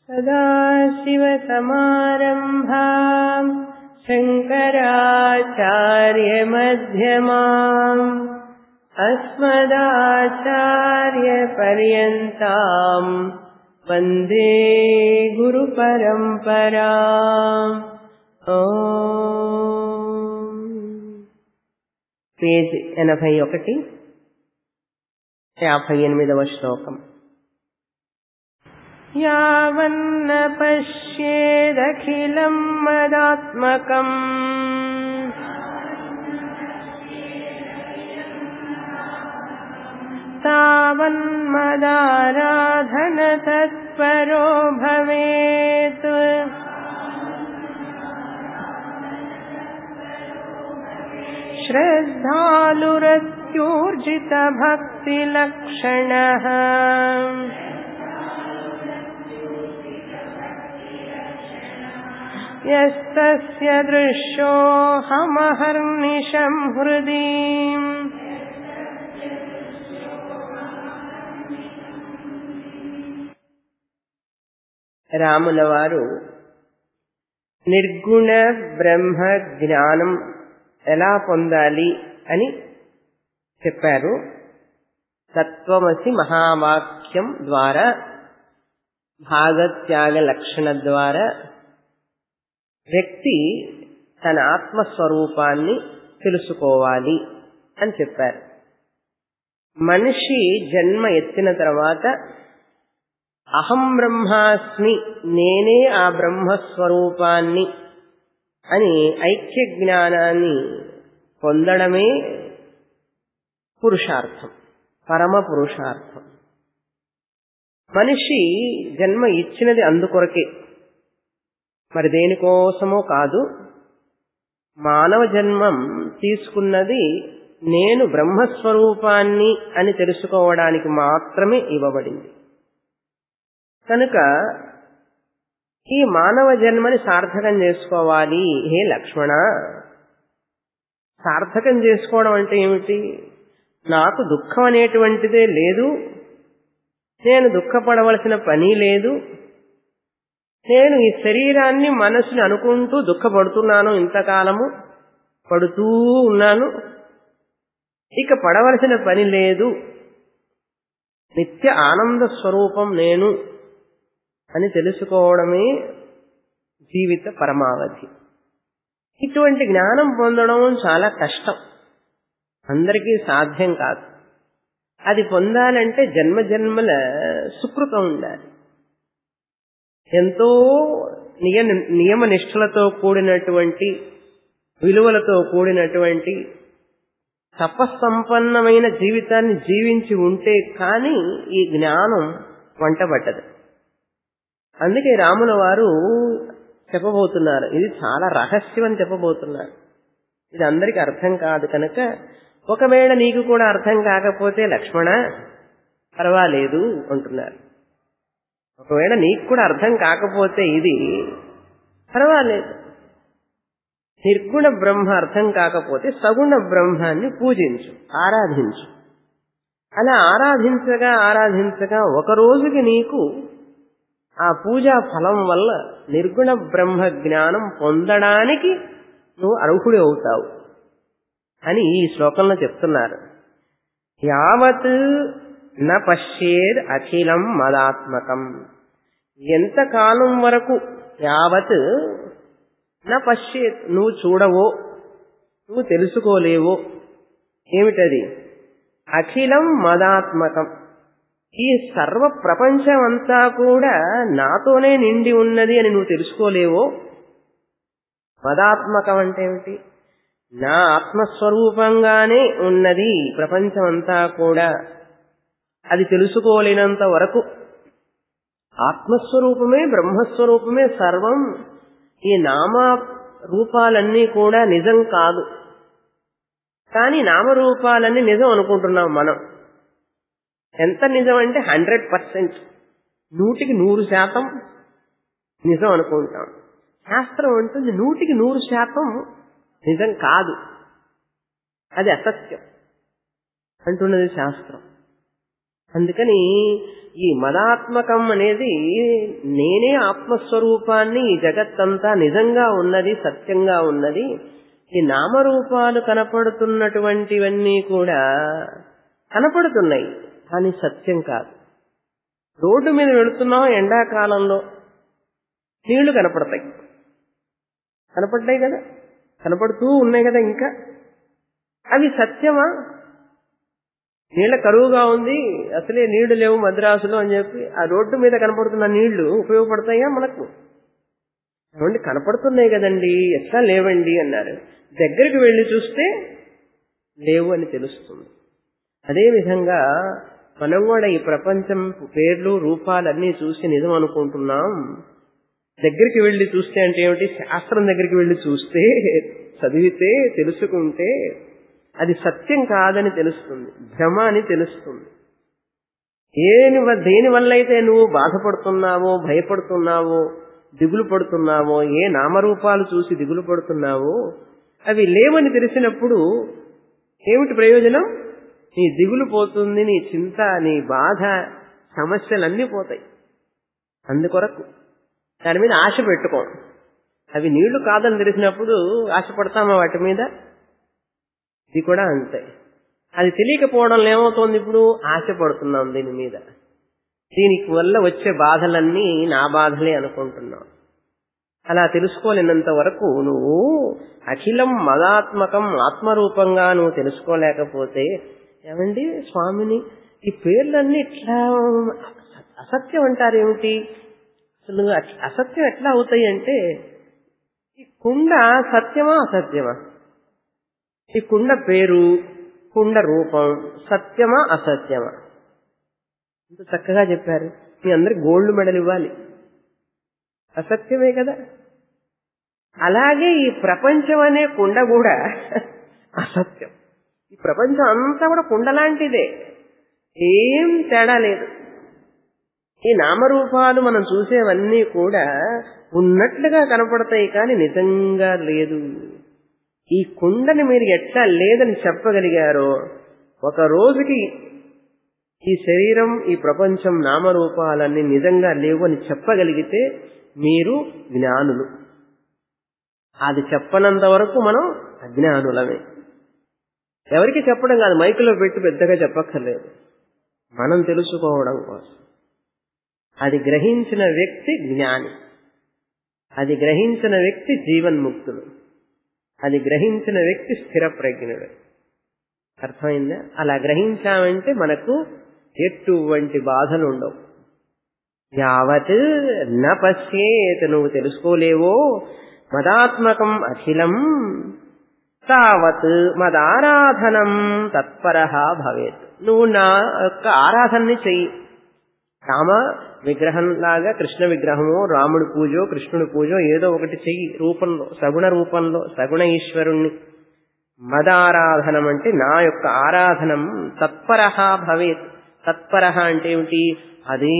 सदाशिवसमारम्भाम् शङ्कराचार्यमध्यमाम् अस्मदाचार्यपर्यन्ताम् वन्दे गुरुपरम्परा పేజ్ ఎనభై ఒకటి యాభై ఎనిమిదవ శ్లోకం యావన్న పశ్యేదఖిలం మదాత్మకం తావన్మదారాధన తత్పరో భవేత్ श्रद्धालुरत्यूर्जितभक्तिलक्षणः यस्तस्य दृश्योऽहमहर्निशं हृदि రాముల వారు నిర్గుణ బ్రహ్మ జ్ఞానం ఎలా పొందాలి అని చెప్పారు తత్వమసి మహావాక్యం ద్వారా భాగత్యాగ లక్షణ ద్వారా వ్యక్తి తన ఆత్మస్వరూపాన్ని తెలుసుకోవాలి అని చెప్పారు మనిషి జన్మ ఎత్తిన తర్వాత అహం బ్రహ్మాస్మి నేనే ఆ బ్రహ్మస్వరూపాన్ని అని ఐక్య జ్ఞానాన్ని పొందడమే పురుషార్థం పరమ పురుషార్థం మనిషి జన్మ ఇచ్చినది అందుకొరకే మరి దేనికోసమో కాదు మానవ జన్మం తీసుకున్నది నేను బ్రహ్మస్వరూపాన్ని అని తెలుసుకోవడానికి మాత్రమే ఇవ్వబడింది కనుక ఈ మానవ జన్మని సార్థకం చేసుకోవాలి హే లక్ష్మణ సార్థకం చేసుకోవడం అంటే ఏమిటి నాకు దుఃఖం అనేటువంటిదే లేదు నేను దుఃఖపడవలసిన పని లేదు నేను ఈ శరీరాన్ని మనసుని అనుకుంటూ దుఃఖపడుతున్నాను ఇంతకాలము పడుతూ ఉన్నాను ఇక పడవలసిన పని లేదు నిత్య ఆనంద స్వరూపం నేను అని తెలుసుకోవడమే జీవిత పరమావధి ఇటువంటి జ్ఞానం పొందడం చాలా కష్టం అందరికీ సాధ్యం కాదు అది పొందాలంటే జన్మ జన్మల సుకృతం ఉండాలి ఎంతో నియ నియమ నిష్ఠలతో కూడినటువంటి విలువలతో కూడినటువంటి తపస్సంపన్నమైన జీవితాన్ని జీవించి ఉంటే కానీ ఈ జ్ఞానం వంటబడ్డదు అందుకే రాముల వారు చెప్పబోతున్నారు ఇది చాలా రహస్యం అని చెప్పబోతున్నారు ఇది అందరికీ అర్థం కాదు కనుక ఒకవేళ నీకు కూడా అర్థం కాకపోతే లక్ష్మణ పర్వాలేదు అంటున్నారు ఒకవేళ నీకు కూడా అర్థం కాకపోతే ఇది పర్వాలేదు నిర్గుణ బ్రహ్మ అర్థం కాకపోతే సగుణ బ్రహ్మాన్ని పూజించు ఆరాధించు అలా ఆరాధించగా ఆరాధించగా ఒక రోజుకి నీకు ఆ పూజా ఫలం వల్ల నిర్గుణ బ్రహ్మ జ్ఞానం పొందడానికి నువ్వు అర్హుడి అవుతావు అని ఈ శ్లోకంలో చెప్తున్నారు యావత్ న పశ్యేద్ అఖిలం మదాత్మకం ఎంతకాలం వరకు యావత్ నా పశ్చేత్ నువ్వు చూడవో నువ్వు తెలుసుకోలేవో ఏమిటది అఖిలం మదాత్మకం ఈ సర్వ ప్రపంచం అంతా కూడా నాతోనే నిండి ఉన్నది అని నువ్వు తెలుసుకోలేవో మదాత్మకం అంటే ఏమిటి నా ఆత్మస్వరూపంగానే ఉన్నది ప్రపంచం అంతా కూడా అది తెలుసుకోలేనంత వరకు ఆత్మస్వరూపమే బ్రహ్మస్వరూపమే సర్వం ఈ నామ రూపాలన్నీ కూడా నిజం కాదు కానీ నామరూపాలన్నీ నిజం అనుకుంటున్నాం మనం ఎంత నిజం అంటే హండ్రెడ్ పర్సెంట్ నూటికి నూరు శాతం నిజం అనుకుంటాం శాస్త్రం ఉంటుంది నూటికి నూరు శాతం నిజం కాదు అది అసత్యం అంటున్నది శాస్త్రం అందుకని ఈ మదాత్మకం అనేది నేనే ఆత్మస్వరూపాన్ని ఈ జగత్తంతా నిజంగా ఉన్నది సత్యంగా ఉన్నది ఈ నామరూపాలు కనపడుతున్నటువంటివన్నీ కూడా కనపడుతున్నాయి కానీ సత్యం కాదు రోడ్డు మీద వెళుతున్నాం ఎండాకాలంలో నీళ్లు కనపడతాయి కనపడ్డాయి కదా కనపడుతూ ఉన్నాయి కదా ఇంకా అవి సత్యమా నీళ్ల కరువుగా ఉంది అసలే నీళ్లు లేవు మద్రాసులో అని చెప్పి ఆ రోడ్డు మీద కనపడుతున్న నీళ్లు ఉపయోగపడతాయా మనకు ఏమండి కనపడుతున్నాయి కదండి ఎట్లా లేవండి అన్నారు దగ్గరికి వెళ్ళి చూస్తే లేవు అని తెలుస్తుంది అదేవిధంగా మనం కూడా ఈ ప్రపంచం పేర్లు రూపాలన్నీ చూసి నిజం అనుకుంటున్నాం దగ్గరికి వెళ్ళి చూస్తే అంటే ఏమిటి శాస్త్రం దగ్గరికి వెళ్ళి చూస్తే చదివితే తెలుసుకుంటే అది సత్యం కాదని తెలుస్తుంది భ్రమ అని తెలుస్తుంది ఏని దేని వల్ల అయితే నువ్వు బాధపడుతున్నావో భయపడుతున్నావో దిగులు పడుతున్నావో ఏ నామరూపాలు చూసి దిగులు పడుతున్నావో అవి లేవని తెలిసినప్పుడు ఏమిటి ప్రయోజనం నీ దిగులు పోతుంది నీ చింత నీ బాధ సమస్యలన్నీ పోతాయి అందుకొరకు దాని మీద ఆశ పెట్టుకో అవి నీళ్లు కాదని తెలిసినప్పుడు ఆశపడతామా వాటి మీద ఇది కూడా అంతే అది తెలియకపోవడం ఏమవుతోంది ఇప్పుడు ఆశపడుతున్నాం దీని మీద దీనికి వల్ల వచ్చే బాధలన్నీ నా బాధలే అనుకుంటున్నావు అలా తెలుసుకోలేనంత వరకు నువ్వు అఖిలం మదాత్మకం ఆత్మరూపంగా నువ్వు తెలుసుకోలేకపోతే ఏమండి స్వామిని ఈ పేర్లన్నీ ఇట్లా అసత్యం అంటారేమిటి అసలు అసత్యం ఎట్లా అవుతాయి అంటే ఈ కుండ సత్యమా అసత్యమా ఈ కుండ పేరు కుండ రూపం సత్యమా అసత్యమా ఇంత చక్కగా చెప్పారు మీ అందరికి గోల్డ్ మెడల్ ఇవ్వాలి అసత్యమే కదా అలాగే ఈ ప్రపంచం అనే కుండ కూడా అసత్యం ఈ ప్రపంచం అంతా కూడా కుండ లాంటిదే ఏం తేడా లేదు ఈ నామరూపాలు మనం చూసేవన్నీ కూడా ఉన్నట్లుగా కనపడతాయి కానీ నిజంగా లేదు ఈ కుండని మీరు ఎట్లా లేదని చెప్పగలిగారో ఒక రోజుకి ఈ శరీరం ఈ ప్రపంచం నామరూపాలన్నీ నిజంగా లేవు అని చెప్పగలిగితే మీరు జ్ఞానులు అది చెప్పనంత వరకు మనం అజ్ఞానులమే ఎవరికి చెప్పడం కాదు మైకులో పెట్టి పెద్దగా చెప్పక్కర్లేదు మనం తెలుసుకోవడం కోసం అది గ్రహించిన వ్యక్తి జ్ఞాని అది గ్రహించిన వ్యక్తి జీవన్ముక్తుడు అది గ్రహించిన వ్యక్తి స్థిర ప్రజ్ఞుడు అర్థమైందా అలా గ్రహించామంటే మనకు ఎటువంటి బాధలు ఉండవు యావత్ న పశ్యేత్ నువ్వు తెలుసుకోలేవో మదాత్మకం అఖిలం తావత్ మదారాధనం తత్పర భవేత్ నువ్వు నా యొక్క ఆరాధనని చెయ్యి రామ విగ్రహం లాగా కృష్ణ విగ్రహమో రాముడి పూజో కృష్ణుడి పూజో ఏదో ఒకటి చెయ్యి రూపంలో సగుణ రూపంలో సగుణ ఈశ్వరుణ్ణి మదారాధనం అంటే నా యొక్క ఆరాధనం తత్పర భవేత్ తత్పర అంటే ఏమిటి అదే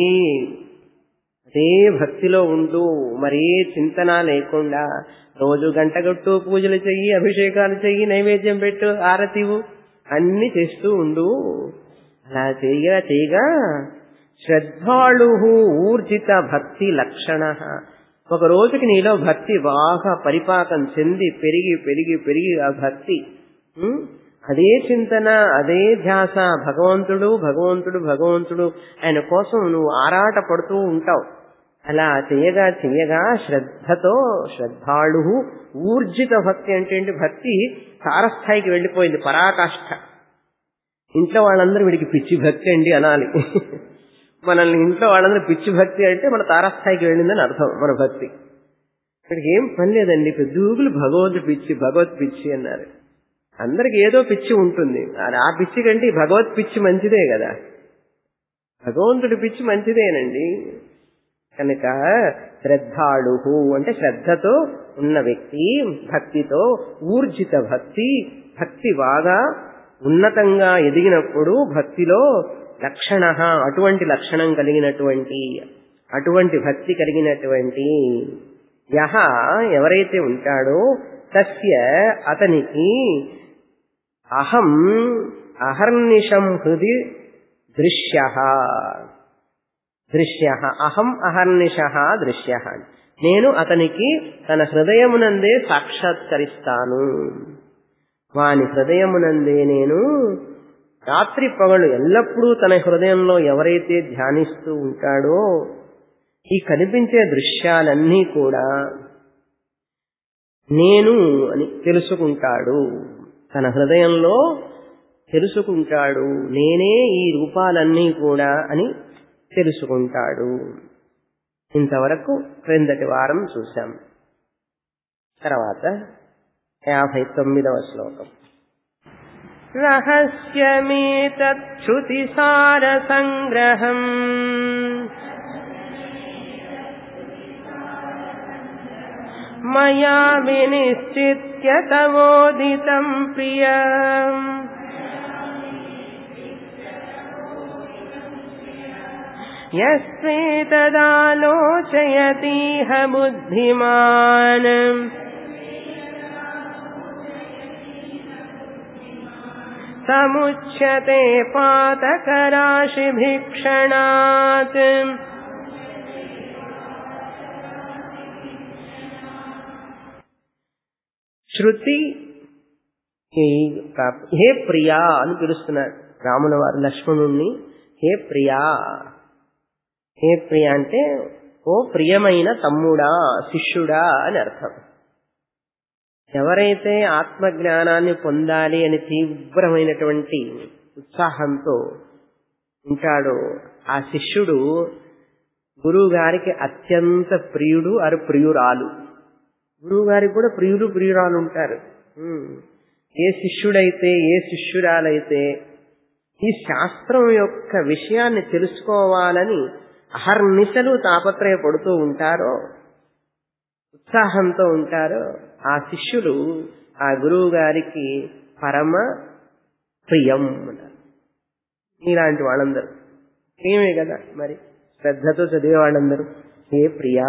అదే భక్తిలో ఉంటూ మరే చింతన లేకుండా రోజు గంటగట్టు పూజలు చెయ్యి అభిషేకాలు చెయ్యి నైవేద్యం పెట్టు ఆరతివు అన్ని చేస్తూ ఉండు అలా చేయగా చేయగా శ్రద్ధాళు ఊర్జిత భక్తి లక్షణ ఒక రోజుకి నీలో భక్తి బాగా పరిపాకం చెంది పెరిగి పెరిగి పెరిగి ఆ భక్తి ఉం? అదే చింతన అదే ధ్యాస భగవంతుడు భగవంతుడు భగవంతుడు ఆయన కోసం నువ్వు ఆరాట పడుతూ ఉంటావు అలా చేయగా చేయగా శ్రద్ధతో శ్రద్ధాళు ఊర్జిత భక్తి అంటే ఏంటి భక్తి తారస్థాయికి వెళ్ళిపోయింది పరాకాష్ఠ ఇంట్లో వాళ్ళందరూ వీడికి పిచ్చి భక్తి అండి అనాలి మనల్ని ఇంట్లో వాళ్ళందరూ పిచ్చి భక్తి అంటే మన తారస్థాయికి వెళ్ళిందని అర్థం మన భక్తి ఇక్కడికి ఏం పని లేదండి పెద్దూగులు భగవంతుడు పిచ్చి భగవత్ పిచ్చి అన్నారు అందరికి ఏదో పిచ్చి ఉంటుంది అది ఆ పిచ్చి కంటే ఈ భగవత్ పిచ్చి మంచిదే కదా భగవంతుడి పిచ్చి మంచిదేనండి కనుక శ్రద్ధాళు అంటే శ్రద్ధతో ఉన్న వ్యక్తి భక్తితో ఊర్జిత భక్తి భక్తి బాగా ఉన్నతంగా ఎదిగినప్పుడు భక్తిలో లక్షణ అటువంటి లక్షణం కలిగినటువంటి అటువంటి భక్తి కలిగినటువంటి యహ ఎవరైతే ఉంటాడో తస్య అతనికి అహం అహర్నిశం హృది దృశ్య దృశ్య అహం అహర్నిశ దృశ్య నేను అతనికి తన హృదయమునందే సాక్షాత్కరిస్తాను వాని హృదయమునందే నేను రాత్రి పగలు ఎల్లప్పుడూ తన హృదయంలో ఎవరైతే ధ్యానిస్తూ ఉంటాడో ఈ కనిపించే దృశ్యాలన్నీ కూడా నేను అని తెలుసుకుంటాడు తన హృదయంలో తెలుసుకుంటాడు నేనే ఈ రూపాలన్నీ కూడా అని తెలుసుకుంటాడు ఇంతవరకు క్రిందటి వారం చూశాం తర్వాత యాభై తొమ్మిదవ శ్లోకం రహస్యమేతచ్యుతిసార సంగ్రహం మయా వినిశ్చిత్య తవోదితం ప్రియ యస్వేతదాలోచయతీహ బుద్ధిమాన్ సముచ్యతే పాతకరాశిభిక్షణాత్ శృతి హే ప్రియా అని పిలుస్తున్నాడు రాముల వారు లక్ష్మణుణ్ణి హే ప్రియా హే ప్రియ అంటే ఓ ప్రియమైన తమ్ముడా శిష్యుడా అని అర్థం ఎవరైతే ఆత్మజ్ఞానాన్ని పొందాలి అని తీవ్రమైనటువంటి ఉత్సాహంతో ఉంటాడో ఆ శిష్యుడు గురువు గారికి అత్యంత ప్రియుడు అరు ప్రియురాలు గురువు గారికి కూడా ప్రియులు ప్రియురాలు ఉంటారు ఏ శిష్యుడైతే ఏ శిష్యురాలైతే ఈ శాస్త్రం యొక్క విషయాన్ని తెలుసుకోవాలని అహర్నిశలు తాపత్రయపడుతూ ఉంటారో ఉత్సాహంతో ఉంటారో ఆ శిష్యులు ఆ గురువు గారికి పరమ ప్రియం ఇలాంటి వాళ్ళందరూ ఏమే కదా మరి శ్రద్ధతో చదివే వాళ్ళందరూ ఏ ప్రియా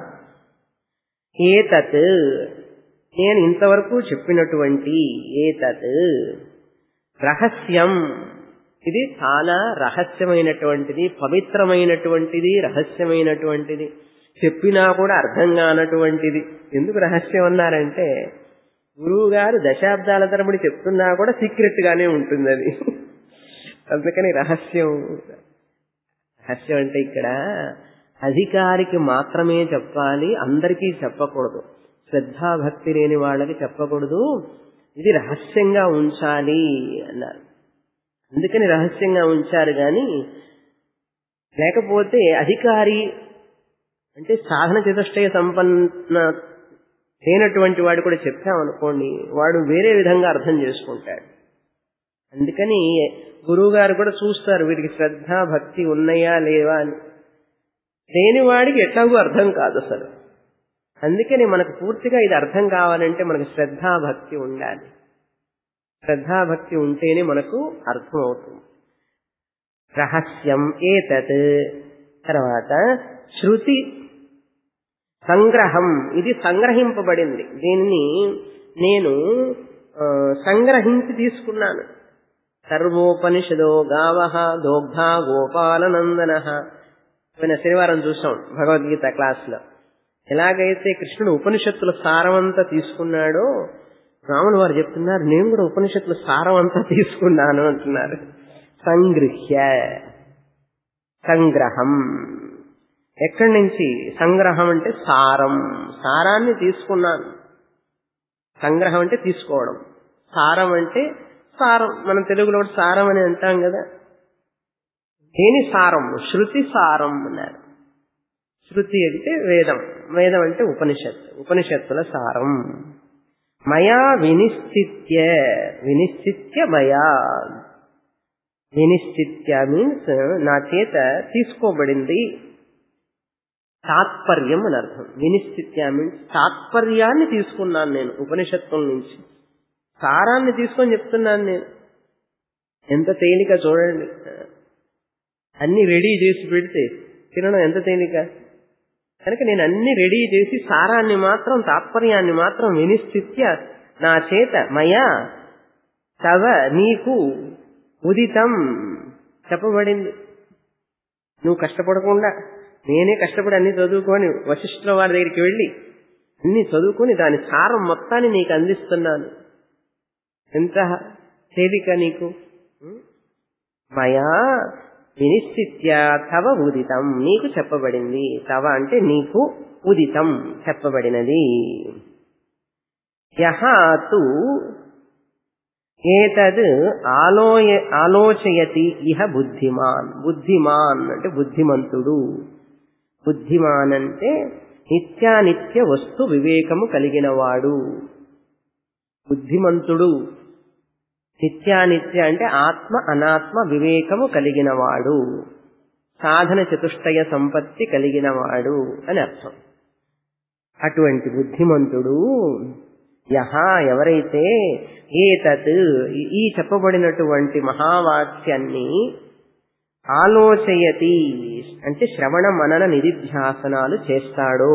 ఏతత్ నేను ఇంతవరకు చెప్పినటువంటి ఏతత్ రహస్యం ఇది చాలా రహస్యమైనటువంటిది పవిత్రమైనటువంటిది రహస్యమైనటువంటిది చెప్పినా కూడా అర్థం కానటువంటిది ఎందుకు రహస్యం అన్నారంటే గురువు గారు దశాబ్దాల తరబడి చెప్తున్నా కూడా సీక్రెట్ గానే ఉంటుంది అది అందుకని రహస్యం రహస్యం అంటే ఇక్కడ అధికారికి మాత్రమే చెప్పాలి అందరికీ చెప్పకూడదు శ్రద్ధాభక్తి లేని వాళ్ళకి చెప్పకూడదు ఇది రహస్యంగా ఉంచాలి అన్నారు అందుకని రహస్యంగా ఉంచారు గాని లేకపోతే అధికారి అంటే సాధన చతుష్టయ సంపన్న లేనటువంటి వాడు కూడా చెప్పామనుకోండి వాడు వేరే విధంగా అర్థం చేసుకుంటాడు అందుకని గురువు గారు కూడా చూస్తారు వీడికి శ్రద్ధ భక్తి ఉన్నాయా లేవా అని లేని వాడికి ఎట్లాగూ అర్థం కాదు అసలు అందుకని మనకు పూర్తిగా ఇది అర్థం కావాలంటే మనకు శ్రద్ధాభక్తి ఉండాలి శ్రద్ధాభక్తి ఉంటేనే మనకు అర్థం అవుతుంది రహస్యం ఏతత్ తర్వాత శృతి సంగ్రహం ఇది సంగ్రహింపబడింది దీనిని నేను సంగ్రహించి తీసుకున్నాను సర్వోపనిషదో గావ దోగ్ధ గోపాలనందన పోయిన శనివారం చూసాం భగవద్గీత క్లాస్ లో ఎలాగైతే కృష్ణుడు ఉపనిషత్తుల సారమంతా తీసుకున్నాడో రాములు వారు చెప్తున్నారు నేను కూడా ఉపనిషత్తుల సారం అంతా తీసుకున్నాను అంటున్నారు సంగృహ్య సంగ్రహం ఎక్కడి నుంచి సంగ్రహం అంటే సారం సారాన్ని తీసుకున్నాను సంగ్రహం అంటే తీసుకోవడం సారం అంటే సారం మనం తెలుగులో సారం అని అంటాం కదా దేని సారం శృతి సారం అన్నారు శృతి అంటే వేదం వేదం అంటే ఉపనిషత్తు ఉపనిషత్తుల సారం మయా వినిశ్చిత్య వినిశ్చిత్య మయా వినిశ్చిత్య మీన్స్ నా చేత తీసుకోబడింది తాత్పర్యం అని అర్థం వినిశ్చిత్య మీన్స్ తాత్పర్యాన్ని తీసుకున్నాను నేను ఉపనిషత్తుల నుంచి సారాన్ని తీసుకొని చెప్తున్నాను నేను ఎంత తేలిక చూడండి అన్ని రెడీ చేసి పెడితే తినడం ఎంత తేలిక కనుక నేను అన్ని రెడీ చేసి సారాన్ని మాత్రం తాత్పర్యాన్ని మాత్రం వినిశ్చిత్య నా చేత మయా తవ నీకు ఉదితం చెప్పబడింది నువ్వు కష్టపడకుండా నేనే కష్టపడి అన్ని చదువుకొని వశిష్ఠుల వారి దగ్గరికి వెళ్ళి అన్ని చదువుకొని దాని సారం మొత్తాన్ని నీకు అందిస్తున్నాను ఎంత తేలిక నీకు ఉం? మయా వినిశ్చిత్య తవ ఉదితం నీకు చెప్పబడింది తవ అంటే నీకు ఉదితం చెప్పబడినది యహాతు ఏతద్ ఆలోయ ఆలోచయతి ఇహ బుద్ధిమాన్ బుద్ధిమాన్ అంటే బుద్ధిమంతుడు బుద్ధిమాన్ అంటే నిత్యానిత్య వస్తు వివేకము కలిగినవాడు బుద్ధిమంతుడు నిత్యానిత్య అంటే ఆత్మ అనాత్మ వివేకము కలిగినవాడు సాధన చతుష్టయ సంపత్తి కలిగినవాడు అని అర్థం అటువంటి బుద్ధిమంతుడు యహ ఎవరైతే ఏతత్ ఈ చెప్పబడినటువంటి మహావాక్యాన్ని ఆలోచయతి అంటే శ్రవణ మనన నిధిధ్యాసనాలు చేస్తాడో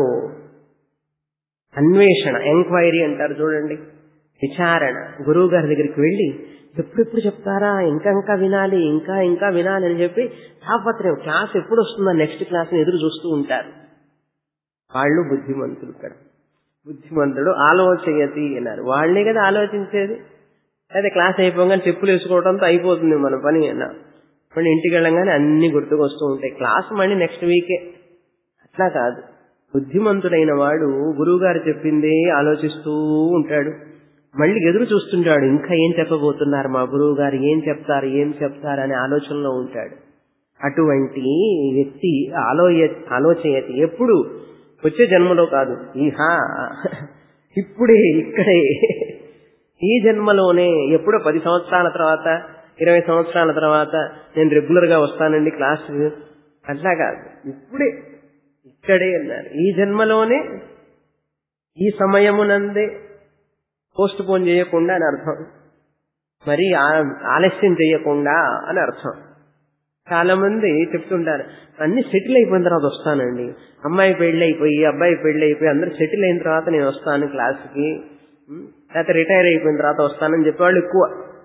అన్వేషణ ఎంక్వైరీ అంటారు చూడండి విచారణ గురువు గారి దగ్గరికి వెళ్ళి ఎప్పుడెప్పుడు చెప్తారా ఇంకా ఇంకా వినాలి ఇంకా ఇంకా వినాలి అని చెప్పి తాపత్రయం క్లాస్ ఎప్పుడు వస్తుందా నెక్స్ట్ క్లాస్ ఎదురు చూస్తూ ఉంటారు వాళ్ళు బుద్ధిమంతులు ఇక్కడ బుద్ధిమంతుడు ఆలోచయతి అన్నారు వాళ్లే కదా ఆలోచించేది అదే క్లాస్ అయిపోగానే చెప్పులు వేసుకోవడంతో అయిపోతుంది మన పని అన్నా మళ్ళీ ఇంటికి వెళ్ళంగానే అన్ని గుర్తుకు వస్తూ ఉంటాయి క్లాస్ మళ్ళీ నెక్స్ట్ వీకే అట్లా కాదు బుద్ధిమంతుడైన వాడు గురువు గారు చెప్పిందే ఆలోచిస్తూ ఉంటాడు మళ్ళీ ఎదురు చూస్తుంటాడు ఇంకా ఏం చెప్పబోతున్నారు మా గురువు గారు ఏం చెప్తారు ఏం చెప్తారు అనే ఆలోచనలో ఉంటాడు అటువంటి వ్యక్తి ఆలోయ ఆలోచయతి ఎప్పుడు వచ్చే జన్మలో కాదు ఈహా ఇప్పుడే ఇక్కడే ఈ జన్మలోనే ఎప్పుడో పది సంవత్సరాల తర్వాత ఇరవై సంవత్సరాల తర్వాత నేను రెగ్యులర్ గా వస్తానండి క్లాస్ అట్లా కాదు ఇప్పుడే ఇక్కడే అన్నారు ఈ జన్మలోనే ఈ సమయమునందే పోస్ట్ పోన్ చేయకుండా అని అర్థం మరి ఆ- ఆలస్యం చేయకుండా అని అర్థం చాలా మంది చెప్తుంటారు అన్ని సెటిల్ అయిపోయిన తర్వాత వస్తానండి అమ్మాయి పెళ్లి అయిపోయి అబ్బాయి పెళ్లి అయిపోయి అందరూ సెటిల్ అయిన తర్వాత నేను వస్తాను క్లాస్కి ఉం? లేకపోతే రిటైర్ అయిపోయిన తర్వాత వస్తానని చెప్పేవాళ్ళు ఎక్కువ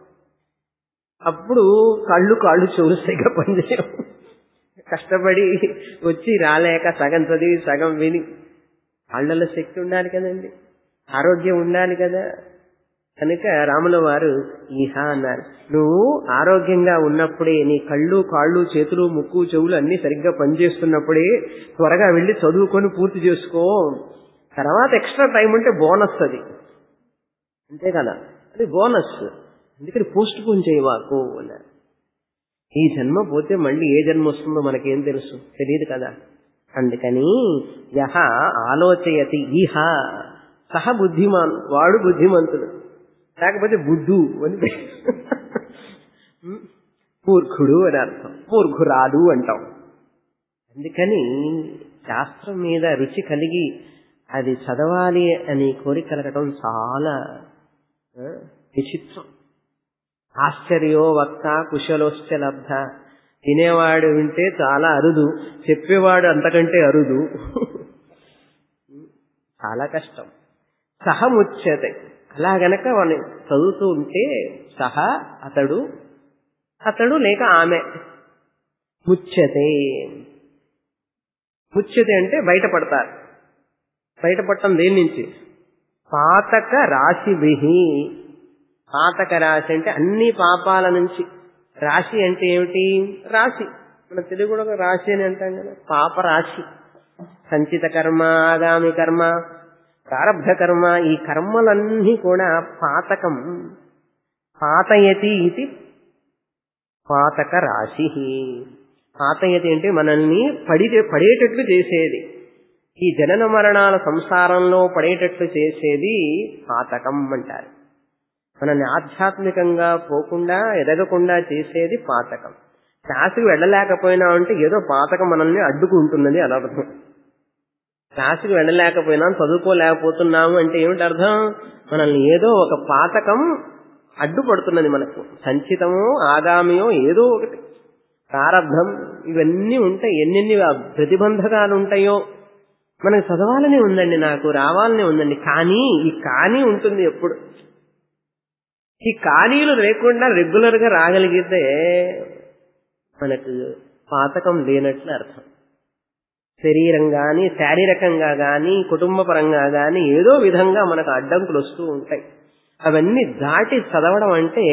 అప్పుడు కళ్ళు కాళ్ళు చెవులు సరిగా పనిచేయవు కష్టపడి వచ్చి రాలేక సగం చదివి సగం విని కాళ్ళలో శక్తి ఉండాలి కదండి ఆరోగ్యం ఉండాలి కదా కనుక రాముల వారు ఈహ అన్నారు నువ్వు ఆరోగ్యంగా ఉన్నప్పుడే నీ కళ్ళు కాళ్ళు చేతులు ముక్కు చెవులు అన్ని సరిగ్గా పనిచేస్తున్నప్పుడే త్వరగా వెళ్ళి చదువుకొని పూర్తి చేసుకో తర్వాత ఎక్స్ట్రా టైం ఉంటే బోనస్ అది అంతే కదా అది బోనస్ అందుకని పోస్ట్ పోన్ చేయవాకు అన్నారు ఈ జన్మ పోతే మళ్ళీ ఏ జన్మ వస్తుందో మనకేం తెలుసు తెలియదు కదా అందుకని యహ ఆలోచయతి ఈహ సహ బుద్ధిమాన్ వాడు బుద్ధిమంతుడు లేకపోతే బుద్ధు అని పేరు. మూర్ఖుడు అని అర్థం మూర్ఖురాలు అంటాం అందుకని శాస్త్రం మీద రుచి కలిగి అది చదవాలి అని కోరిక కలగటం చాలా ఆ, విచిత్రం ఆశ్చర్యో వక్త కుశలోశ్చ లబ్ధ వినేవాడు వింటే చాలా అరుదు చెప్పేవాడు అంతకంటే అరుదు చాలా కష్టం సహముచ్యతే అలా గనక మనం చదువుతూ ఉంటే సహ అతడు అతడు లేక ఆమె ముచ్యతే ముచ్యతే అంటే బయటపడతారు బయటపడటం దేని నుంచి పాతక రాశిభి పాతక రాశి అంటే అన్ని పాపాల నుంచి రాశి అంటే ఏమిటి రాశి మన తెలుగులో ఒక రాశి అని అంటాం కదా పాప రాశి సంచిత కర్మ ఆగామి కర్మ ప్రారబ్ధ కర్మ ఈ కర్మలన్నీ కూడా పాతకం పాతయతి ఇది పాతక రాశి పాతయతి అంటే మనల్ని పడి పడేటట్లు చేసేది ఈ జనన మరణాల సంసారంలో పడేటట్లు చేసేది పాతకం అంటారు మనల్ని ఆధ్యాత్మికంగా పోకుండా ఎదగకుండా చేసేది పాతకం క్లాసుకు వెళ్ళలేకపోయినా అంటే ఏదో పాతకం మనల్ని అడ్డుకుంటున్నది అది అర్థం క్లాసుకు వెళ్ళలేకపోయినా చదువుకోలేకపోతున్నాము అంటే ఏమిటి అర్థం మనల్ని ఏదో ఒక పాతకం అడ్డుపడుతున్నది మనకు సంచితమో ఆగామియో ఏదో ఒకటి ప్రారంధం ఇవన్నీ ఉంటాయి ఎన్నెన్ని ప్రతిబంధకాలు ఉంటాయో మనకు చదవాలని ఉందండి నాకు రావాలని ఉందండి కానీ ఈ కానీ ఉంటుంది ఎప్పుడు ఈ కానీలు లేకుండా రెగ్యులర్ గా రాగలిగితే మనకు పాతకం లేనట్లు అర్థం శరీరం గాని శారీరకంగా గాని కుటుంబ పరంగా గాని ఏదో విధంగా మనకు అడ్డంకులు వస్తూ ఉంటాయి అవన్నీ దాటి చదవడం అంటే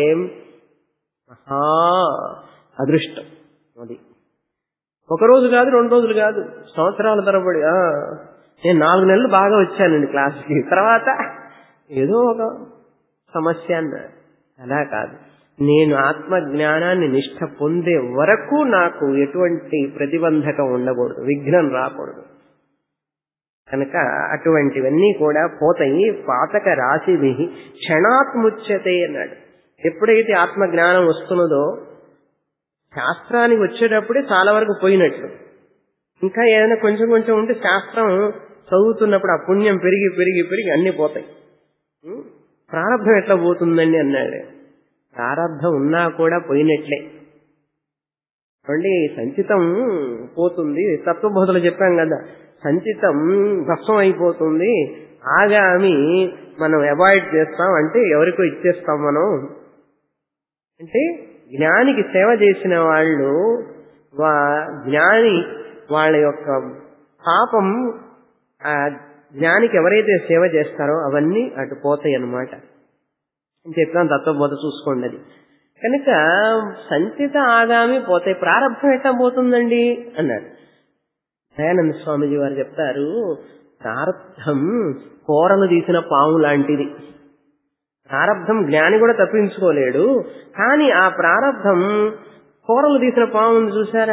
మహా అదృష్టం అది ఒక రోజు కాదు రెండు రోజులు కాదు సంవత్సరాల తరబడి ఆ, నేను నాలుగు నెలలు బాగా వచ్చానండి క్లాస్కి తర్వాత ఏదో ఒక సమస్య అన్నాడు అలా కాదు నేను ఆత్మ జ్ఞానాన్ని నిష్ఠ పొందే వరకు నాకు ఎటువంటి ప్రతిబంధకం ఉండకూడదు విఘ్నం రాకూడదు కనుక అటువంటివన్నీ కూడా పోతాయి పాతక రాశివి క్షణాత్ముచ్యతే అన్నాడు ఎప్పుడైతే ఆత్మ జ్ఞానం వస్తున్నదో శాస్త్రానికి వచ్చేటప్పుడే చాలా వరకు పోయినట్లు ఇంకా ఏదైనా కొంచెం కొంచెం ఉంటే శాస్త్రం చదువుతున్నప్పుడు ఆ పుణ్యం పెరిగి పెరిగి పెరిగి అన్ని పోతాయి ఉం? ప్రారంభం ఎట్లా పోతుందండి అన్నాడు ప్రారంభం ఉన్నా కూడా పోయినట్లే అండి సంచితం పోతుంది తత్వబోధలు చెప్పాం కదా సంచితం భస్మం అయిపోతుంది ఆగామి మనం అవాయిడ్ చేస్తాం అంటే ఎవరికో ఇచ్చేస్తాం మనం అంటే జ్ఞానికి సేవ చేసిన వాళ్ళు వా జ్ఞాని వాళ్ళ యొక్క పాపం ఆ జ్ఞానికి ఎవరైతే సేవ చేస్తారో అవన్నీ అటు పోతాయి అన్నమాట చెప్పాను తత్వబోధ చూసుకోండి అది కనుక సంచిత ఆగామి పోతే ప్రారంభం ఎట్లా పోతుందండి అన్నాడు దయానంద స్వామిజీ వారు చెప్తారు ప్రారంధం కోరలు తీసిన పాము లాంటిది ప్రారంధం జ్ఞాని కూడా తప్పించుకోలేడు కానీ ఆ ప్రారంధం కూరలు తీసిన పాముని చూసారా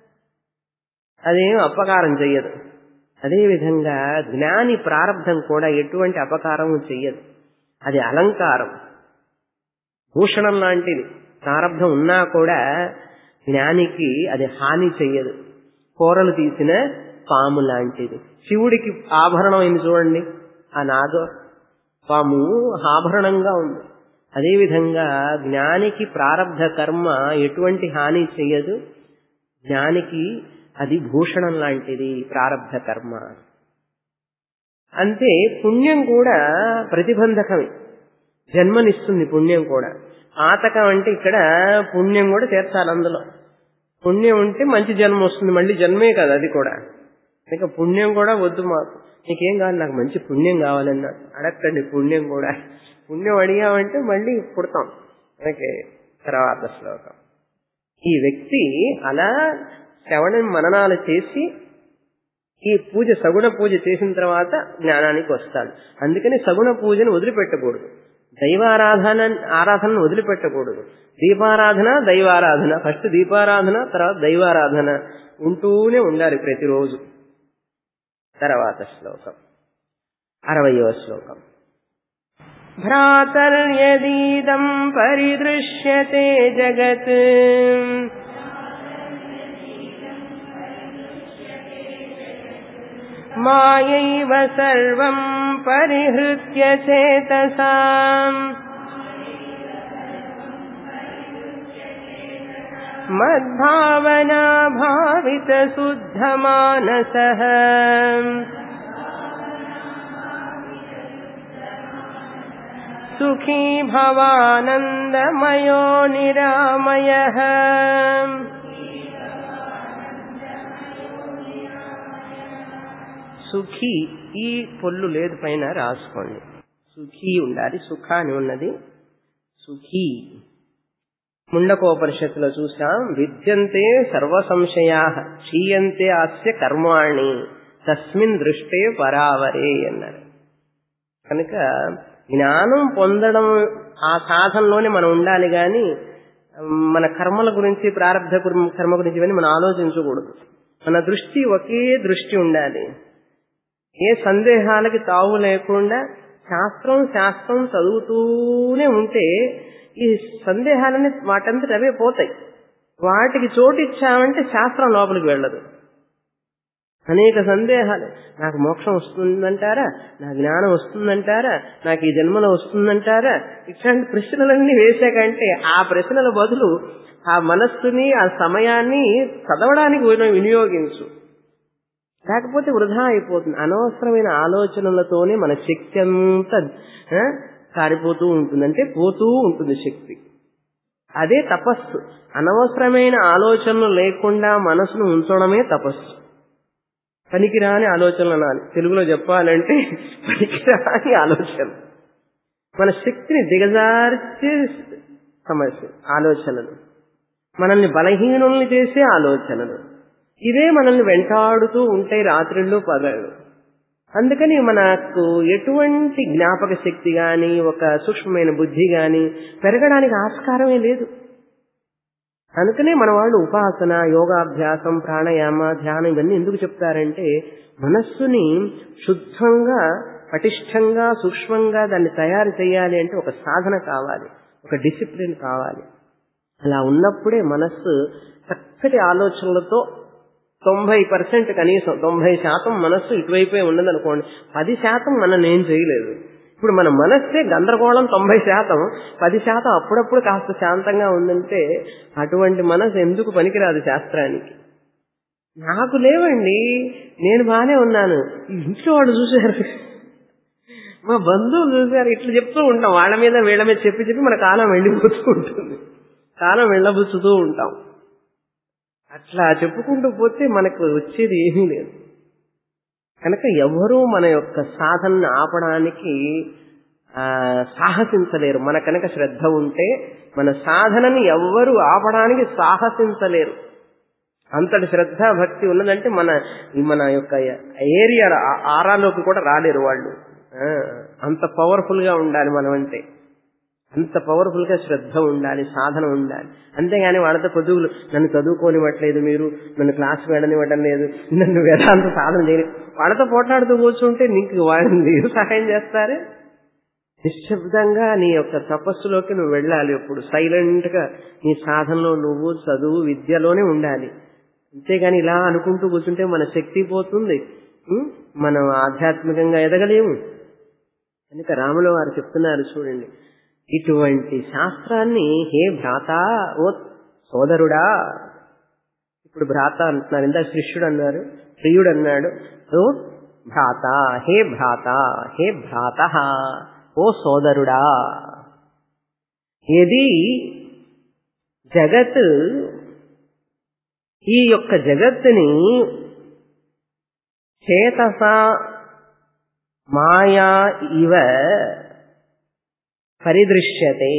అదేం అపకారం చెయ్యదు అదేవిధంగా జ్ఞాని ప్రారంధం కూడా ఎటువంటి అపకారము చెయ్యదు అది అలంకారం భూషణం లాంటిది ప్రారంధం ఉన్నా కూడా జ్ఞానికి అది హాని చెయ్యదు కూరలు తీసిన పాము లాంటిది శివుడికి ఆభరణం అయింది చూడండి ఆ నాగ పాము ఆభరణంగా ఉంది అదేవిధంగా జ్ఞానికి ప్రారంధ కర్మ ఎటువంటి హాని చెయ్యదు జ్ఞానికి అది భూషణం లాంటిది ప్రారంధ కర్మ అంతే పుణ్యం కూడా ప్రతిబంధకమే జన్మనిస్తుంది పుణ్యం కూడా ఆతకం అంటే ఇక్కడ పుణ్యం కూడా చేర్చాలి అందులో పుణ్యం ఉంటే మంచి జన్మ వస్తుంది మళ్ళీ జన్మే కదా అది కూడా ఇక పుణ్యం కూడా వద్దు మాకు నీకేం కావాలి నాకు మంచి పుణ్యం కావాలన్నా అడగండి పుణ్యం కూడా పుణ్యం అడిగామంటే మళ్ళీ పుడతాం ఓకే తర్వాత శ్లోకం ఈ వ్యక్తి అలా శ్రవణ మననాలు చేసి ఈ పూజ సగుణ పూజ చేసిన తర్వాత జ్ఞానానికి వస్తాడు అందుకని సగుణ పూజను వదిలిపెట్టకూడదు దైవారాధన ఆరాధనను వదిలిపెట్టకూడదు దీపారాధన దైవారాధన ఫస్ట్ దీపారాధన తర్వాత దైవారాధన ఉంటూనే ఉండాలి ప్రతిరోజు తర్వాత శ్లోకం అరవయవ శ్లోకం భ్రాతర్యదీదం పరిదృశ్యతే జగత్ మాయైవ సర్వం పరిహృత్య చేతసాం మద్భావనా భావిత శుద్ధ మానస సుఖీ భవానందమయో నిరామయ సుఖీ ఈ పొల్లు లేదు పైన రాసుకోండి సుఖీ ఉండాలి సుఖ అని ఉన్నది సుఖీ ముండకోపనిషత్తులో చూసాం విద్యంతే సర్వ సంశయా క్షీయంతే అస్య కర్మాణి తస్మిన్ దృష్టే పరావరే అన్నారు కనుక జ్ఞానం పొందడం ఆ సాధనలోనే మనం ఉండాలి గాని మన కర్మల గురించి ప్రారంభ కర్మ గురించి ఇవన్నీ మనం ఆలోచించకూడదు మన దృష్టి ఒకే దృష్టి ఉండాలి ఏ సందేహాలకి తావు లేకుండా శాస్త్రం శాస్త్రం చదువుతూనే ఉంటే ఈ సందేహాలన్నీ వాటంతట అవే పోతాయి వాటికి చోటిచ్చామంటే శాస్త్రం లోపలికి వెళ్ళదు అనేక సందేహాలు నాకు మోక్షం వస్తుందంటారా నా జ్ఞానం వస్తుందంటారా నాకు ఈ జన్మలో వస్తుందంటారా ఇట్లాంటి ప్రశ్నలన్నీ వేసాకంటే ఆ ప్రశ్నల బదులు ఆ మనస్సుని ఆ సమయాన్ని చదవడానికి వినియోగించు లేకపోతే వృధా అయిపోతుంది అనవసరమైన ఆలోచనలతోనే మన శక్తి అంతా కారిపోతూ ఉంటుంది అంటే పోతూ ఉంటుంది శక్తి అదే తపస్సు అనవసరమైన ఆలోచనలు లేకుండా మనసును ఉంచడమే తపస్సు పనికిరాని ఆలోచనలు అనాలి తెలుగులో చెప్పాలంటే పనికిరాని ఆలోచన మన శక్తిని దిగజార్చే సమస్య ఆలోచనలు మనల్ని బలహీనుల్ని చేసే ఆలోచనలు ఇవే మనల్ని వెంటాడుతూ ఉంటాయి రాత్రిళ్ళు పగలు అందుకని మనకు ఎటువంటి జ్ఞాపక శక్తి గాని ఒక సూక్ష్మమైన బుద్ధి గాని పెరగడానికి ఆస్కారమే లేదు అందుకనే మన వాళ్ళు ఉపాసన యోగాభ్యాసం ప్రాణాయామ ధ్యానం ఇవన్నీ ఎందుకు చెప్తారంటే మనస్సుని శుద్ధంగా పటిష్టంగా సూక్ష్మంగా దాన్ని తయారు చేయాలి అంటే ఒక సాధన కావాలి ఒక డిసిప్లిన్ కావాలి అలా ఉన్నప్పుడే మనస్సు చక్కటి ఆలోచనలతో తొంభై పర్సెంట్ కనీసం తొంభై శాతం మనస్సు ఇటువైపే ఉన్నదనుకోండి పది శాతం మనం ఏం చేయలేదు ఇప్పుడు మన మనస్సే గందరగోళం తొంభై శాతం పది శాతం అప్పుడప్పుడు కాస్త శాంతంగా ఉందంటే అటువంటి మనసు ఎందుకు పనికిరాదు శాస్త్రానికి నాకు లేవండి నేను బానే ఉన్నాను ఇంట్లో వాళ్ళు చూశారు మా బంధువులు చూశారు ఇట్లా చెప్తూ ఉంటాం వాళ్ళ మీద వీళ్ళ మీద చెప్పి చెప్పి మన కాలం వెళ్ళిపోతూ ఉంటుంది కాలం వెళ్ళబుచ్చుతూ ఉంటాం అట్లా చెప్పుకుంటూ పోతే మనకు వచ్చేది ఏమీ లేదు కనుక ఎవరూ మన యొక్క సాధనను ఆపడానికి ఆ సాహసించలేరు మన కనుక శ్రద్ధ ఉంటే మన సాధనని ఎవ్వరూ ఆపడానికి సాహసించలేరు అంతటి శ్రద్ధ భక్తి ఉన్నదంటే మన మన యొక్క ఏరియా ఆరాలోకి కూడా రాలేరు వాళ్ళు అంత పవర్ఫుల్ గా ఉండాలి మనం అంటే అంత పవర్ఫుల్ గా శ్రద్ధ ఉండాలి సాధన ఉండాలి అంతేగాని వాళ్ళతో చదువులు నన్ను చదువుకోనివ్వట్లేదు మీరు నన్ను క్లాస్ వెళ్ళనివ్వడం లేదు నన్ను వేదాంత సాధన చేయలేదు వాళ్ళతో పోట్లాడుతూ కూర్చుంటే నీకు వాళ్ళని సహాయం చేస్తారే నిశ్శబ్దంగా నీ యొక్క తపస్సులోకి నువ్వు వెళ్ళాలి ఎప్పుడు సైలెంట్ గా నీ సాధనలో నువ్వు చదువు విద్యలోనే ఉండాలి అంతేగాని ఇలా అనుకుంటూ కూర్చుంటే మన శక్తి పోతుంది మనం ఆధ్యాత్మికంగా ఎదగలేము కనుక రాముల వారు చెప్తున్నారు చూడండి ఇటువంటి శాస్త్రాన్ని హే భ్రాత ఓ సోదరుడా ఇప్పుడు భ్రాత అంటున్నారు ఇంత శిష్యుడు అన్నారు ప్రియుడు అన్నాడు ఓ భ్రాత హే భ్రాత హే భ్రాత ఓ సోదరుడా ఏది జగత్ ఈ యొక్క జగత్తుని చేతస మాయా ఇవ పరిదృశ్యతే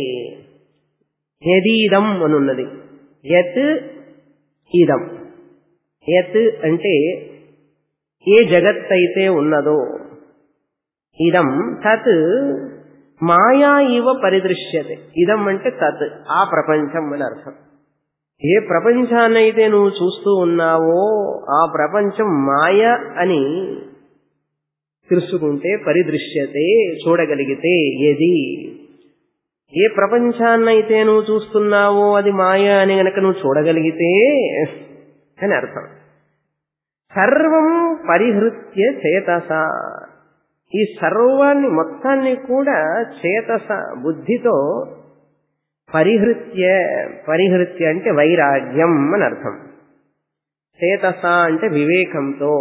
యదీదం అనున్నది యత్ ఇదం యత్ అంటే ఏ జగత్ అయితే ఉన్నదో ఇదం తత్ మాయా ఇవ పరిదృశ్యతే ఇదం అంటే తత్ ఆ ప్రపంచం అని అర్థం ఏ ప్రపంచాన్నైతే నువ్వు చూస్తూ ఉన్నావో ఆ ప్రపంచం మాయ అని తెలుసుకుంటే పరిదృశ్యతే చూడగలిగితే ఏది ఏ ప్రపంచాన్నైతే నువ్వు చూస్తున్నావో అది మాయ అని గనక నువ్వు చూడగలిగితే అని అర్థం సర్వం పరిహృత్య చేతస ఈ సర్వాన్ని మొత్తాన్ని కూడా చేతస బుద్ధితో పరిహృత్య పరిహృత్య అంటే వైరాగ్యం అని అర్థం చేతస అంటే వివేకంతో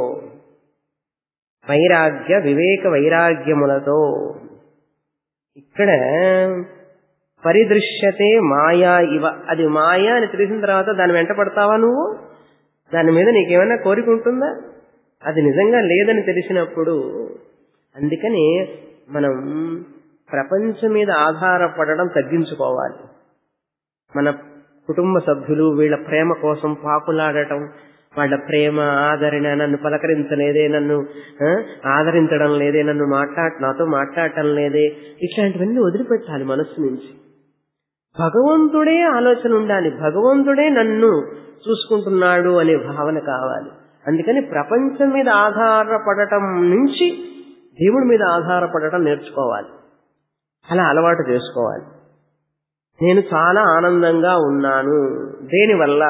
వైరాగ్య వివేక వైరాగ్యములతో ఇక్కడ పరిదృశ్యతే మాయా ఇవ అది మాయా అని తెలిసిన తర్వాత దాని వెంట పడతావా నువ్వు దాని మీద నీకేమైనా కోరిక ఉంటుందా అది నిజంగా లేదని తెలిసినప్పుడు అందుకని మనం ప్రపంచం మీద ఆధారపడడం తగ్గించుకోవాలి మన కుటుంబ సభ్యులు వీళ్ళ ప్రేమ కోసం పాకులాడటం వాళ్ళ ప్రేమ ఆదరణ నన్ను పలకరించలేదే నన్ను ఆదరించడం లేదే నన్ను మాట్లాడ నాతో మాట్లాడటం లేదే ఇట్లాంటివన్నీ వదిలిపెట్టాలి మనస్సు నుంచి భగవంతుడే ఆలోచన ఉండాలి భగవంతుడే నన్ను చూసుకుంటున్నాడు అనే భావన కావాలి అందుకని ప్రపంచం మీద ఆధారపడటం నుంచి దేవుడి మీద ఆధారపడటం నేర్చుకోవాలి అలా అలవాటు చేసుకోవాలి నేను చాలా ఆనందంగా ఉన్నాను దేనివల్ల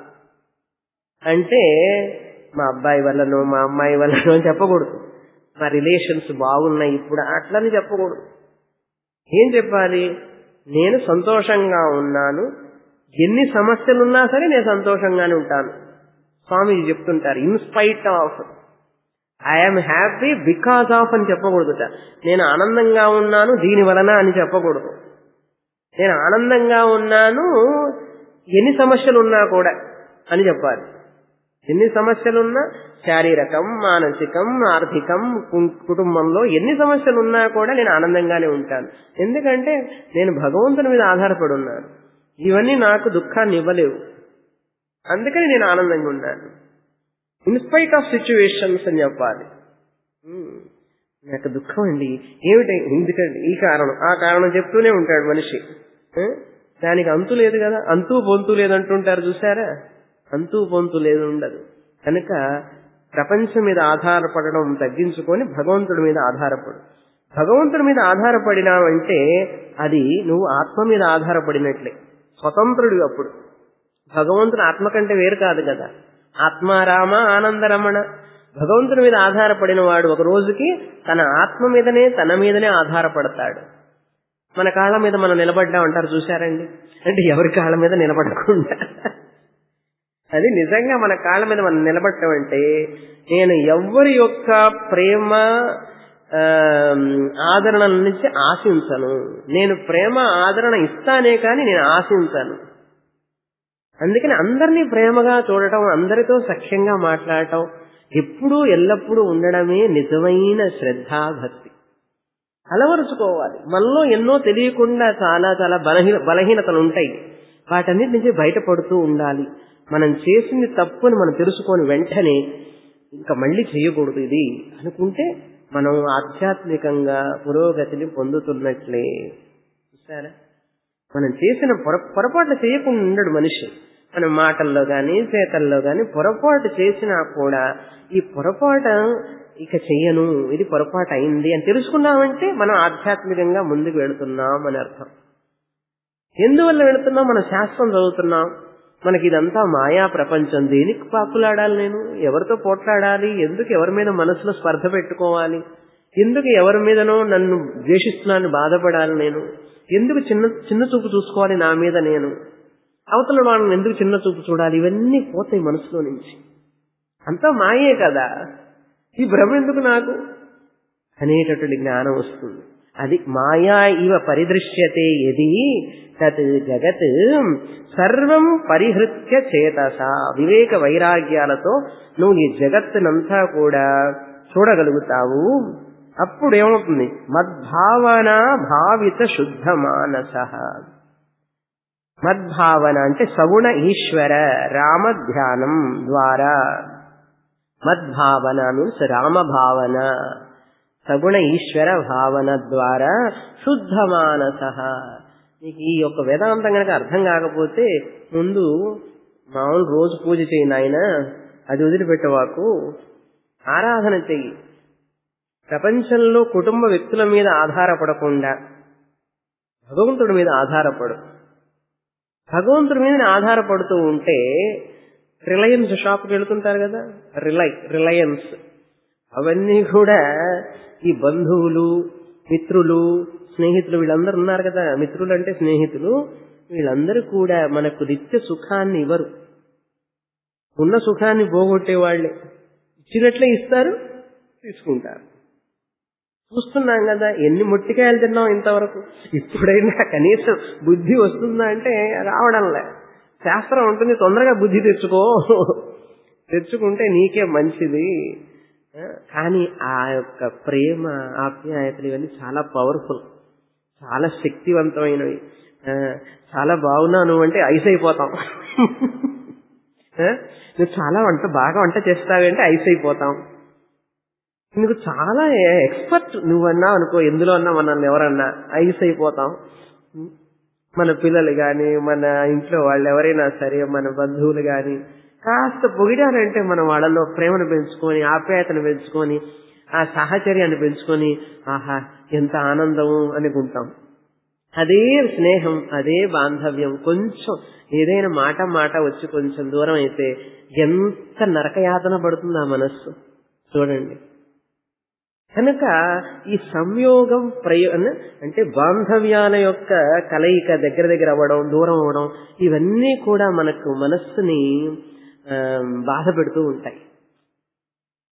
అంటే మా అబ్బాయి వల్లనో మా అమ్మాయి వల్లనో అని చెప్పకూడదు మా రిలేషన్స్ బాగున్నాయి ఇప్పుడు అట్లని చెప్పకూడదు ఏం చెప్పాలి నేను సంతోషంగా ఉన్నాను ఎన్ని సమస్యలున్నా సరే నేను సంతోషంగానే ఉంటాను స్వామీజీ చెప్తుంటారు inspite of I'm happy because of అని చెప్పకూడదుట నేను ఆనందంగా ఉన్నాను దీని వలన అని చెప్పకూడదు నేను ఆనందంగా ఉన్నాను ఎన్ని సమస్యలు ఉన్నా కూడా అని చెప్పాలి ఎన్ని సమస్యలున్నా శారీరకం మానసికం ఆర్థికం కు- కుటుంబంలో ఎన్ని సమస్యలు ఉన్నా కూడా నేను ఆనందంగానే ఉంటాను ఎందుకంటే నేను భగవంతుని మీద ఆధారపడి ఉన్నాను ఇవన్నీ నాకు దుఃఖాన్ని ఇవ్వలేవు అందుకని నేను ఆనందంగా ఉన్నాను ఇన్స్పైట్ ఆఫ్ సిచ్యువేషన్స్ అని చెప్పాలి ఉమ్, నాకు దుఃఖం అండి ఏమిటి ఎందుకండి ఈ కారణం ఆ కారణం చెప్తూనే ఉంటాడు మనిషి ఆ? దానికి అంతు లేదు కదా అంతు పొంతు లేదు అంటుంటారు చూసారా అంతు పొంతు లేదు ఉండదు కనుక ప్రపంచం మీద ఆధారపడడం తగ్గించుకొని భగవంతుడి మీద ఆధారపడు భగవంతుడి మీద ఆధారపడినావంటే అది నువ్వు ఆత్మ మీద ఆధారపడినట్లే స్వతంత్రుడు అప్పుడు భగవంతుడు ఆత్మ కంటే వేరు కాదు కదా ఆత్మారామ ఆనందరమణ భగవంతుడి మీద ఆధారపడిన వాడు ఒక రోజుకి తన ఆత్మ మీదనే తన మీదనే ఆధారపడతాడు మన కాళ్ళ మీద మనం నిలబడ్డా అంటారు చూశారండి అంటే ఎవరి కాళ్ళ మీద నిలబడకుండా అది నిజంగా మన కాళ్ళ మీద మనం నిలబడటం అంటే నేను ఎవరి యొక్క ప్రేమ ఆ, ఆదరణ నుంచి ఆశించను నేను ప్రేమ ఆదరణ ఇస్తానే కానీ నేను ఆశించను అందుకని అందరినీ ప్రేమగా చూడటం అందరితో సఖ్యంగా మాట్లాడటం ఎప్పుడూ ఎల్లప్పుడూ ఉండడమే నిజమైన శ్రద్ధాభక్తి అలవరుచుకోవాలి మనలో ఎన్నో తెలియకుండా చాలా చాలా బలహీన బలహీనతలు ఉంటాయి వాటన్నిటి నుంచి బయటపడుతూ ఉండాలి మనం చేసింది తప్పుని మనం తెలుసుకొని వెంటనే ఇంకా మళ్ళీ చేయకూడదు ఇది అనుకుంటే మనం ఆధ్యాత్మికంగా పురోగతిని పొందుతున్నట్లే చూసారా మనం చేసిన పొర పొరపాట్లు చేయకుండా ఉండడు మనిషి మన మాటల్లో గాని చేతల్లో గాని పొరపాటు చేసినా కూడా ఈ పొరపాటు ఇక చెయ్యను ఇది పొరపాటు అయింది అని తెలుసుకున్నామంటే మనం ఆధ్యాత్మికంగా ముందుకు వెళుతున్నాం అని అర్థం ఎందువల్ల వెళుతున్నాం మనం శాస్త్రం చదువుతున్నాం మనకి ఇదంతా మాయా ప్రపంచం దేనికి పాకులాడాలి నేను ఎవరితో పోట్లాడాలి ఎందుకు ఎవరి మీద మనసులో స్పర్ధ పెట్టుకోవాలి ఎందుకు ఎవరి మీదనో నన్ను ద్వేషిస్తున్నాను బాధపడాలి నేను ఎందుకు చిన్న చిన్న చూపు చూసుకోవాలి నా మీద నేను అవతల వాళ్ళని ఎందుకు చిన్న చూపు చూడాలి ఇవన్నీ పోతాయి మనసులో నుంచి అంతా మాయే కదా ఈ భ్రమ ఎందుకు నాకు అనేటటువంటి జ్ఞానం వస్తుంది అది మాయా ఇవ పరిదృశ్యతే ఎది తత్ జగత్ సర్వం పరిహృత్య చేతస వివేక వైరాగ్యాలతో నువ్వు ఈ జగత్తునంతా కూడా చూడగలుగుతావు అప్పుడు ఏమవుతుంది మద్భావన భావిత శుద్ధ మానస మద్భావన అంటే సగుణ ఈశ్వర రామ ధ్యానం ద్వారా మద్భావన మీన్స్ రామభావన సగుణ ఈశ్వర భావన ద్వారా శుద్ధ మానస నీకు ఈ యొక్క వేదాంతం కనుక అర్థం కాకపోతే ముందు మామూలు రోజు పూజ చేయి నాయన అది వదిలిపెట్టవాకు ఆరాధన చెయ్యి ప్రపంచంలో కుటుంబ వ్యక్తుల మీద ఆధారపడకుండా భగవంతుడి మీద ఆధారపడు భగవంతుడి మీద ఆధారపడుతూ ఉంటే రిలయన్స్ షాప్కి వెళ్తుంటారు కదా రిలై రిలయన్స్ అవన్నీ కూడా ఈ బంధువులు మిత్రులు స్నేహితులు వీళ్ళందరూ ఉన్నారు కదా మిత్రులు అంటే స్నేహితులు వీళ్ళందరూ కూడా మనకు నిత్య సుఖాన్ని ఇవ్వరు ఉన్న సుఖాన్ని పోగొట్టే వాళ్ళే ఇచ్చినట్లే ఇస్తారు తీసుకుంటారు చూస్తున్నాం కదా ఎన్ని మొట్టికాయలు తిన్నాం ఇంతవరకు ఇప్పుడైనా కనీసం బుద్ధి వస్తుందా అంటే రావడంలే శాస్త్రం ఉంటుంది తొందరగా బుద్ధి తెచ్చుకో తెచ్చుకుంటే నీకే మంచిది ఆ, కానీ ఆ యొక్క ప్రేమ ఆప్యాయతలు ఇవన్నీ చాలా పవర్ఫుల్ చాలా శక్తివంతమైనవి ఆ, చాలా బాగున్నాను అంటే ఐస్ అయిపోతాం ఆ, నువ్వు చాలా వంట బాగా వంట చేస్తావంటే ఐస్ అయిపోతాం నీకు చాలా ఎక్స్పర్ట్ నువ్వన్నా అనుకో ఎందులో అన్నా మనల్ని ఎవరన్నా ఐస్ అయిపోతాం మన పిల్లలు గాని మన ఇంట్లో వాళ్ళు ఎవరైనా సరే మన బంధువులు గాని కాస్త పొగిడారంటే మనం వాళ్ళలో ప్రేమను పెంచుకొని ఆప్యాయతను పెంచుకొని ఆ సాహచర్యాన్ని పెంచుకొని ఆహా ఎంత ఆనందము అనుకుంటాం అదే స్నేహం అదే బాంధవ్యం కొంచెం ఏదైనా మాట మాట వచ్చి కొంచెం దూరం అయితే ఎంత నరకయాతన పడుతుంది ఆ మనస్సు చూడండి కనుక ఈ సంయోగం ప్రయో అంటే బాంధవ్యాల యొక్క కలయిక దగ్గర దగ్గర అవ్వడం దూరం అవ్వడం ఇవన్నీ కూడా మనకు మనస్సుని ఆ, బాధ పెడుతూ ఉంటాయి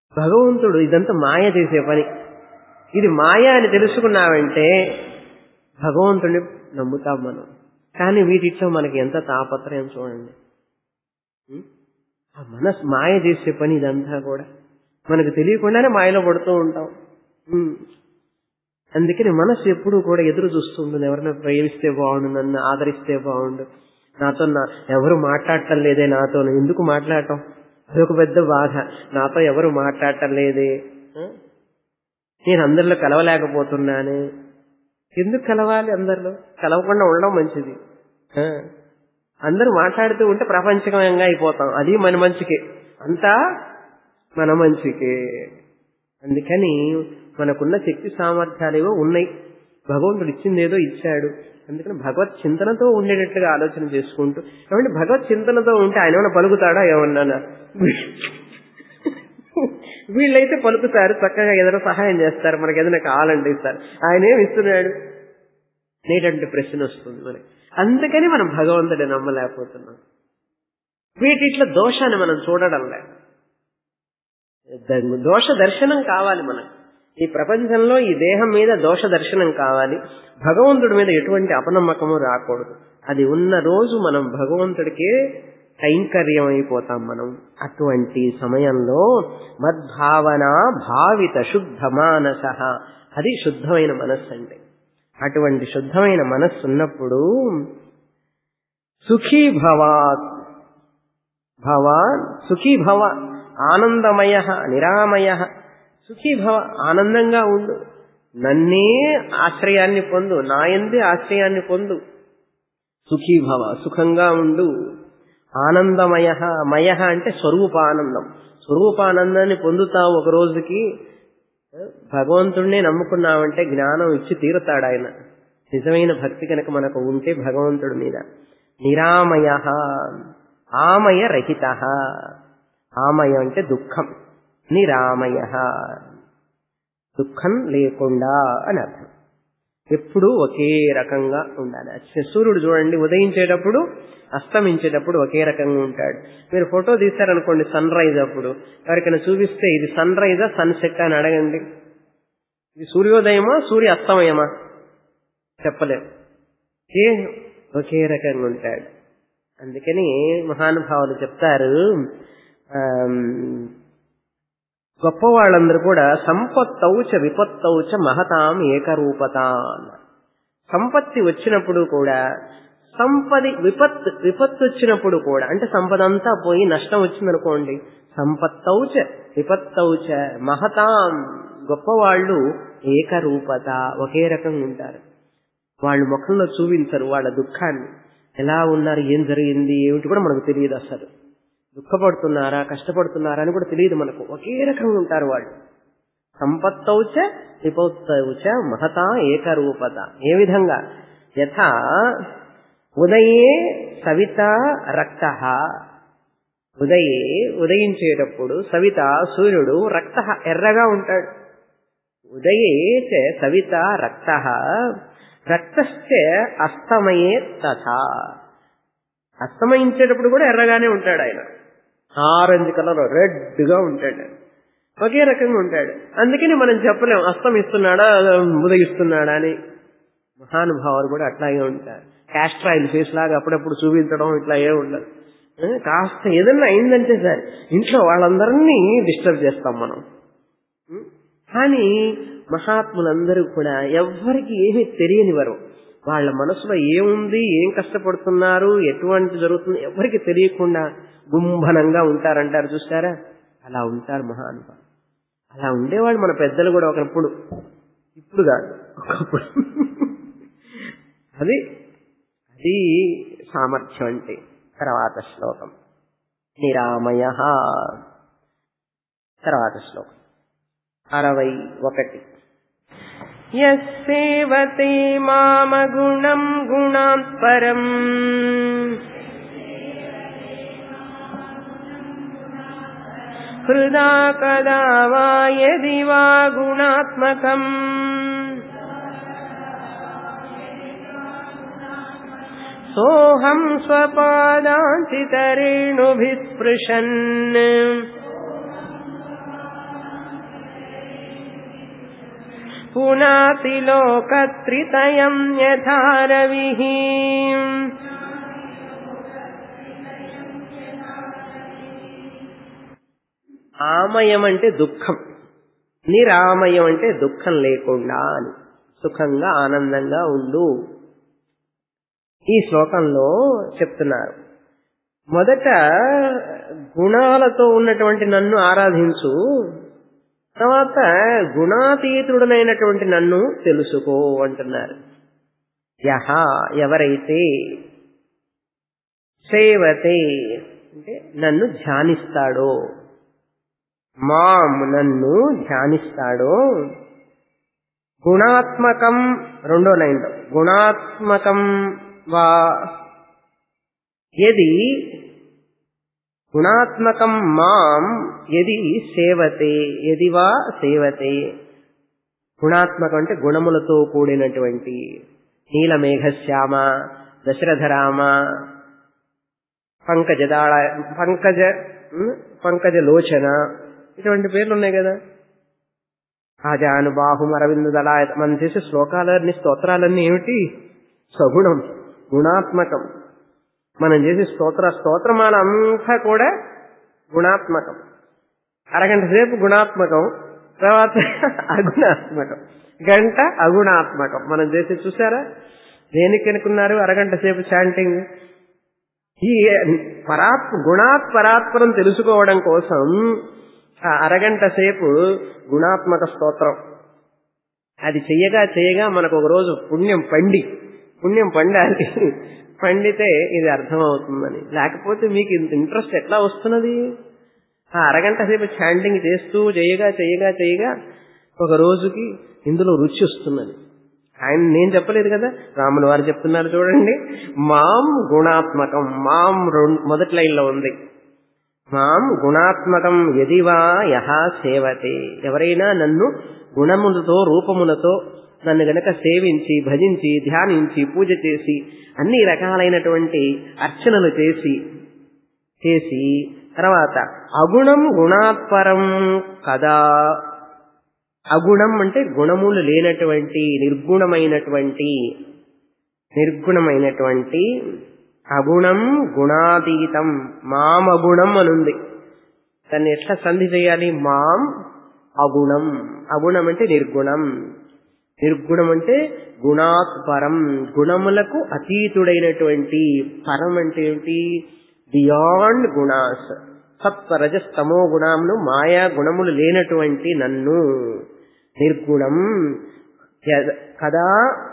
భగవంతుడు ఇదంతా మాయ చేసే పని ఇది మాయ అని తెలుసుకున్నావంటే భగవంతుడిని నమ్ముతాం మనం కానీ వీటిట్లో మనకి ఎంత తాపత్రయం చూడండి ఉం? ఆ మనసు మాయ చేసే పని ఇదంతా కూడా మనకు తెలియకుండానే మాయలో పడుతూ ఉంటాం ఉం. అందుకని మనసు ఎప్పుడూ కూడా ఎదురు చూస్తుంటుంది ఎవరైనా ప్రేమిస్తే బాగుండు నన్ను ఆదరిస్తే బాగుండు నాతో నా ఎవరు మాట్లాడటం లేదే నాతో ఎందుకు మాట్లాడటం అదొక పెద్ద బాధ నాతో ఎవరు మాట్లాడటం లేదే ఆ? నేను అందరిలో కలవలేకపోతున్నానే ఎందుకు కలవాలి అందరిలో కలవకుండా ఉండడం మంచిది ఆ? అందరూ మాట్లాడుతూ ఉంటే ప్రపంచకంగా అయిపోతాం అది మన మంచికే అంతా మన మంచికే అందుకని మనకున్న శక్తి సామర్థ్యాలు ఏవో ఉన్నాయి భగవంతుడు ఇచ్చింది ఏదో ఇచ్చాడు అందుకని భగవత్ చింతనతో ఉండేటట్టుగా ఆలోచన చేసుకుంటూ ఏమంటే భగవత్ చింతనతో ఉంటే ఆయన ఏమైనా పలుకుతాడా ఏమన్నా వీళ్ళైతే పలుకుతారు చక్కగా ఏదైనా సహాయం చేస్తారు మనకి ఏదైనా కావాలంటే ఇస్తారు ఆయన ఏమి ఇస్తున్నాడు అనేటువంటి ప్రశ్న వస్తుంది మనకి అందుకని మనం భగవంతుడి నమ్మలేకపోతున్నాం వీటిట్లో దోషాన్ని మనం చూడడం లేదు ద- దోష దర్శనం కావాలి మనకు ఈ ప్రపంచంలో ఈ దేహం మీద దోష దర్శనం కావాలి భగవంతుడి మీద ఎటువంటి అపనమ్మకము రాకూడదు అది ఉన్న రోజు మనం భగవంతుడికే కైంకర్యం అయిపోతాం మనం అటువంటి సమయంలో మద్భావన భావిత శుద్ధ మానస అది శుద్ధమైన మనస్సు అంటే అటువంటి శుద్ధమైన మనస్సు ఉన్నప్పుడు సుఖీ భవాత్ భవాన్ సుఖీ భవ ఆనందమయ నిరామయ సుఖీ భవ ఆనందంగా ఉండు నన్నే ఆశ్రయాన్ని పొందు నాయందే ఆశ్రయాన్ని పొందు సుఖీ భవ సుఖంగా ఉండు ఆనందమయ మయ అంటే స్వరూపానందం స్వరూపానందాన్ని పొందుతావు ఒక రోజుకి భగవంతుడినే నమ్ముకున్నామంటే జ్ఞానం ఇచ్చి తీరుతాడు ఆయన నిజమైన భక్తి కనుక మనకు ఉంటే భగవంతుడి మీద నిరామయ ఆమయ రహిత ఆమయ అంటే దుఃఖం నిరామయ దుఃఖం లేకుండా అని అర్థం ఎప్పుడు ఒకే రకంగా ఉండాలి అచ్చ సూర్యుడు చూడండి ఉదయించేటప్పుడు అస్తమించేటప్పుడు ఒకే రకంగా ఉంటాడు మీరు ఫోటో తీశారనుకోండి సన్ రైజ్ అప్పుడు ఎవరికైనా చూపిస్తే ఇది సన్ రైజా సన్ సెట్ అని అడగండి ఇది సూర్యోదయమా సూర్య అస్తమయమా చెప్పలేం ఏ ఒకే రకంగా ఉంటాడు అందుకని మహానుభావులు చెప్తారు ఆమ్, గొప్ప వాళ్ళందరూ కూడా సంపత్తౌచ విపత్తౌచ మహతాం ఏకరూపత అన్నారు. సంపత్తి వచ్చినప్పుడు కూడా సంపది విపత్ విపత్తు వచ్చినప్పుడు కూడా అంటే సంపద అంతా పోయి నష్టం వచ్చిందనుకోండి సంపత్తౌచ విపత్తౌచ మహతాం గొప్పవాళ్ళు ఏకరూపత ఒకే రకంగా ఉంటారు వాళ్ళు ముఖంలో చూపించరు వాళ్ళ దుఃఖాన్ని ఎలా ఉన్నారు ఏం జరిగింది ఏమిటి కూడా మనకు తెలియదు అసలు దుఃఖపడుతున్నారా కష్టపడుతున్నారా అని కూడా తెలియదు మనకు ఒకే రకంగా ఉంటారు వాళ్ళు సంపత్తౌచ విపత్తౌచ మహతా ఏకరూపత ఏ విధంగా యథా ఉదయే సవిత రక్త ఉదయే ఉదయించేటప్పుడు సవిత సూర్యుడు రక్త ఎర్రగా ఉంటాడు ఉదయే చ సవిత రక్త రక్తశ్చ అస్తమయే తథా అస్తమయించేటప్పుడు కూడా ఎర్రగానే ఉంటాడు ఆయన ఆరెంజ్ కలర్ రెడ్ గా ఉంటాడు ఒకే రకంగా ఉంటాడు అందుకని మనం చెప్పలేం అస్తమిస్తున్నాడా ఉదయిస్తున్నాడా అని మహానుభావులు కూడా అట్లాగే ఉంటారు క్యాస్ట్రాయిల్ ఫేస్ లాగా అప్పుడప్పుడు చూపించడం ఇట్లా ఏ ఉండదు ఆ, కాస్త ఏదన్నా అయిందంటే సార్ ఇంట్లో వాళ్ళందరినీ డిస్టర్బ్ చేస్తాం మనం ఉం? కానీ మహాత్ములందరూ కూడా ఎవ్వరికి ఏమీ తెలియనివారు వాళ్ళ మనసులో ఏముంది ఏం కష్టపడుతున్నారు ఎటువంటి జరుగుతుంది ఎవరికి తెలియకుండా గుంభనంగా ఉంటారంటారు చూసారా అలా ఉంటారు మహానుభావులు అలా ఉండేవాళ్ళు మన పెద్దలు కూడా ఒకప్పుడు ఇప్పుడు కాదు ఒకప్పుడు అది అది సామర్థ్యం అంటే తర్వాత శ్లోకం నిరామయ తర్వాత శ్లోకం అరవై ఒకటి యస్సేవతే మామగుణం గుణాత్ పరం హృదా కదా వా యది వా గుణాత్మకం सोऽहं स्वपादाञ्चितरेणुभिः स्पृशन् పునాతి లోకత్రితయం యథా రవిః ఆమయం అంటే దుఃఖం నిరామయం అంటే దుఃఖం లేకుండా అని సుఖంగా ఆనందంగా ఉండు ఈ శ్లోకంలో చెప్తున్నారు మొదట గుణాలతో ఉన్నటువంటి నన్ను ఆరాధించు తర్వాత గుణాతీతుడనైనటువంటి నన్ను తెలుసుకో అంటున్నారు యహ ఎవరైతే సేవతే అంటే నన్ను ధ్యానిస్తాడో మాం నన్ను ధ్యానిస్తాడో గుణాత్మకం రెండో లైన్లో గుణాత్మకం వా ఎది గుణాత్మకం మాం ఎది సేవతే ఎది వా సేవతే గుణాత్మకం అంటే గుణములతో కూడినటువంటి నీలమేఘశ్యామ దశరథరామ పంకజదాళ పంకజ పంకజ లోచన ఇటువంటి పేర్లు ఉన్నాయి కదా ఆజానుబాహుం అరవింద దళాయ మనం చేసే శ్లోకాలన్నీ స్తోత్రాలన్నీ ఏమిటి సగుణం గుణాత్మకం మనం చేసే స్తోత్ర స్తోత్రమాల అంతా కూడా గుణాత్మకం అరగంట సేపు గుణాత్మకం తర్వాత అగుణాత్మకం గంట అగుణాత్మకం మనం చేసి చూసారా దేనికి అనుకున్నారు అరగంట సేపు చాంటింగ్ ఈ పరాత్ గుణాత్ పరాత్పరం తెలుసుకోవడం కోసం ఆ అరగంట సేపు గుణాత్మక స్తోత్రం అది చెయ్యగా చెయ్యగా మనకు ఒక రోజు పుణ్యం పండి పుణ్యం పండాలి పండితే ఇది అర్థమవుతుందని లేకపోతే మీకు ఇంత ఇంట్రెస్ట్ ఎట్లా వస్తున్నది ఆ అరగంట సేపు చాంటింగ్ చేస్తూ చేయగా చేయగా చేయగా ఒక రోజుకి ఇందులో రుచి వస్తున్నది ఆయన నేను చెప్పలేదు కదా రాముల వారు చెప్తున్నారు చూడండి మాం గుణాత్మకం మాం మొదటి లైన్లో ఉంది మాం గుణాత్మకం ఎదివా యహ సేవతే ఎవరైనా నన్ను గుణములతో రూపములతో నన్ను గనక సేవించి భజించి ధ్యానించి పూజ చేసి అన్ని రకాలైనటువంటి అర్చనలు చేసి చేసి తర్వాత అగుణం గుణాత్పరం కదా అగుణం అంటే గుణములు లేనటువంటి నిర్గుణమైనటువంటి నిర్గుణమైనటువంటి అగుణం గుణాతీతం మామగుణం అనుంది దాన్ని ఎట్లా సంధి చేయాలి మాం అగుణం అగుణం అంటే నిర్గుణం నిర్గుణం అంటే గుణాత్ పరం గుణములకు అతీతుడైనటువంటి పరం అంటే ఏమిటి బియాండ్ గుణాస్ సత్వ రజస్తమో గుణములు మాయా గుణములు లేనటువంటి నన్ను నిర్గుణం కదా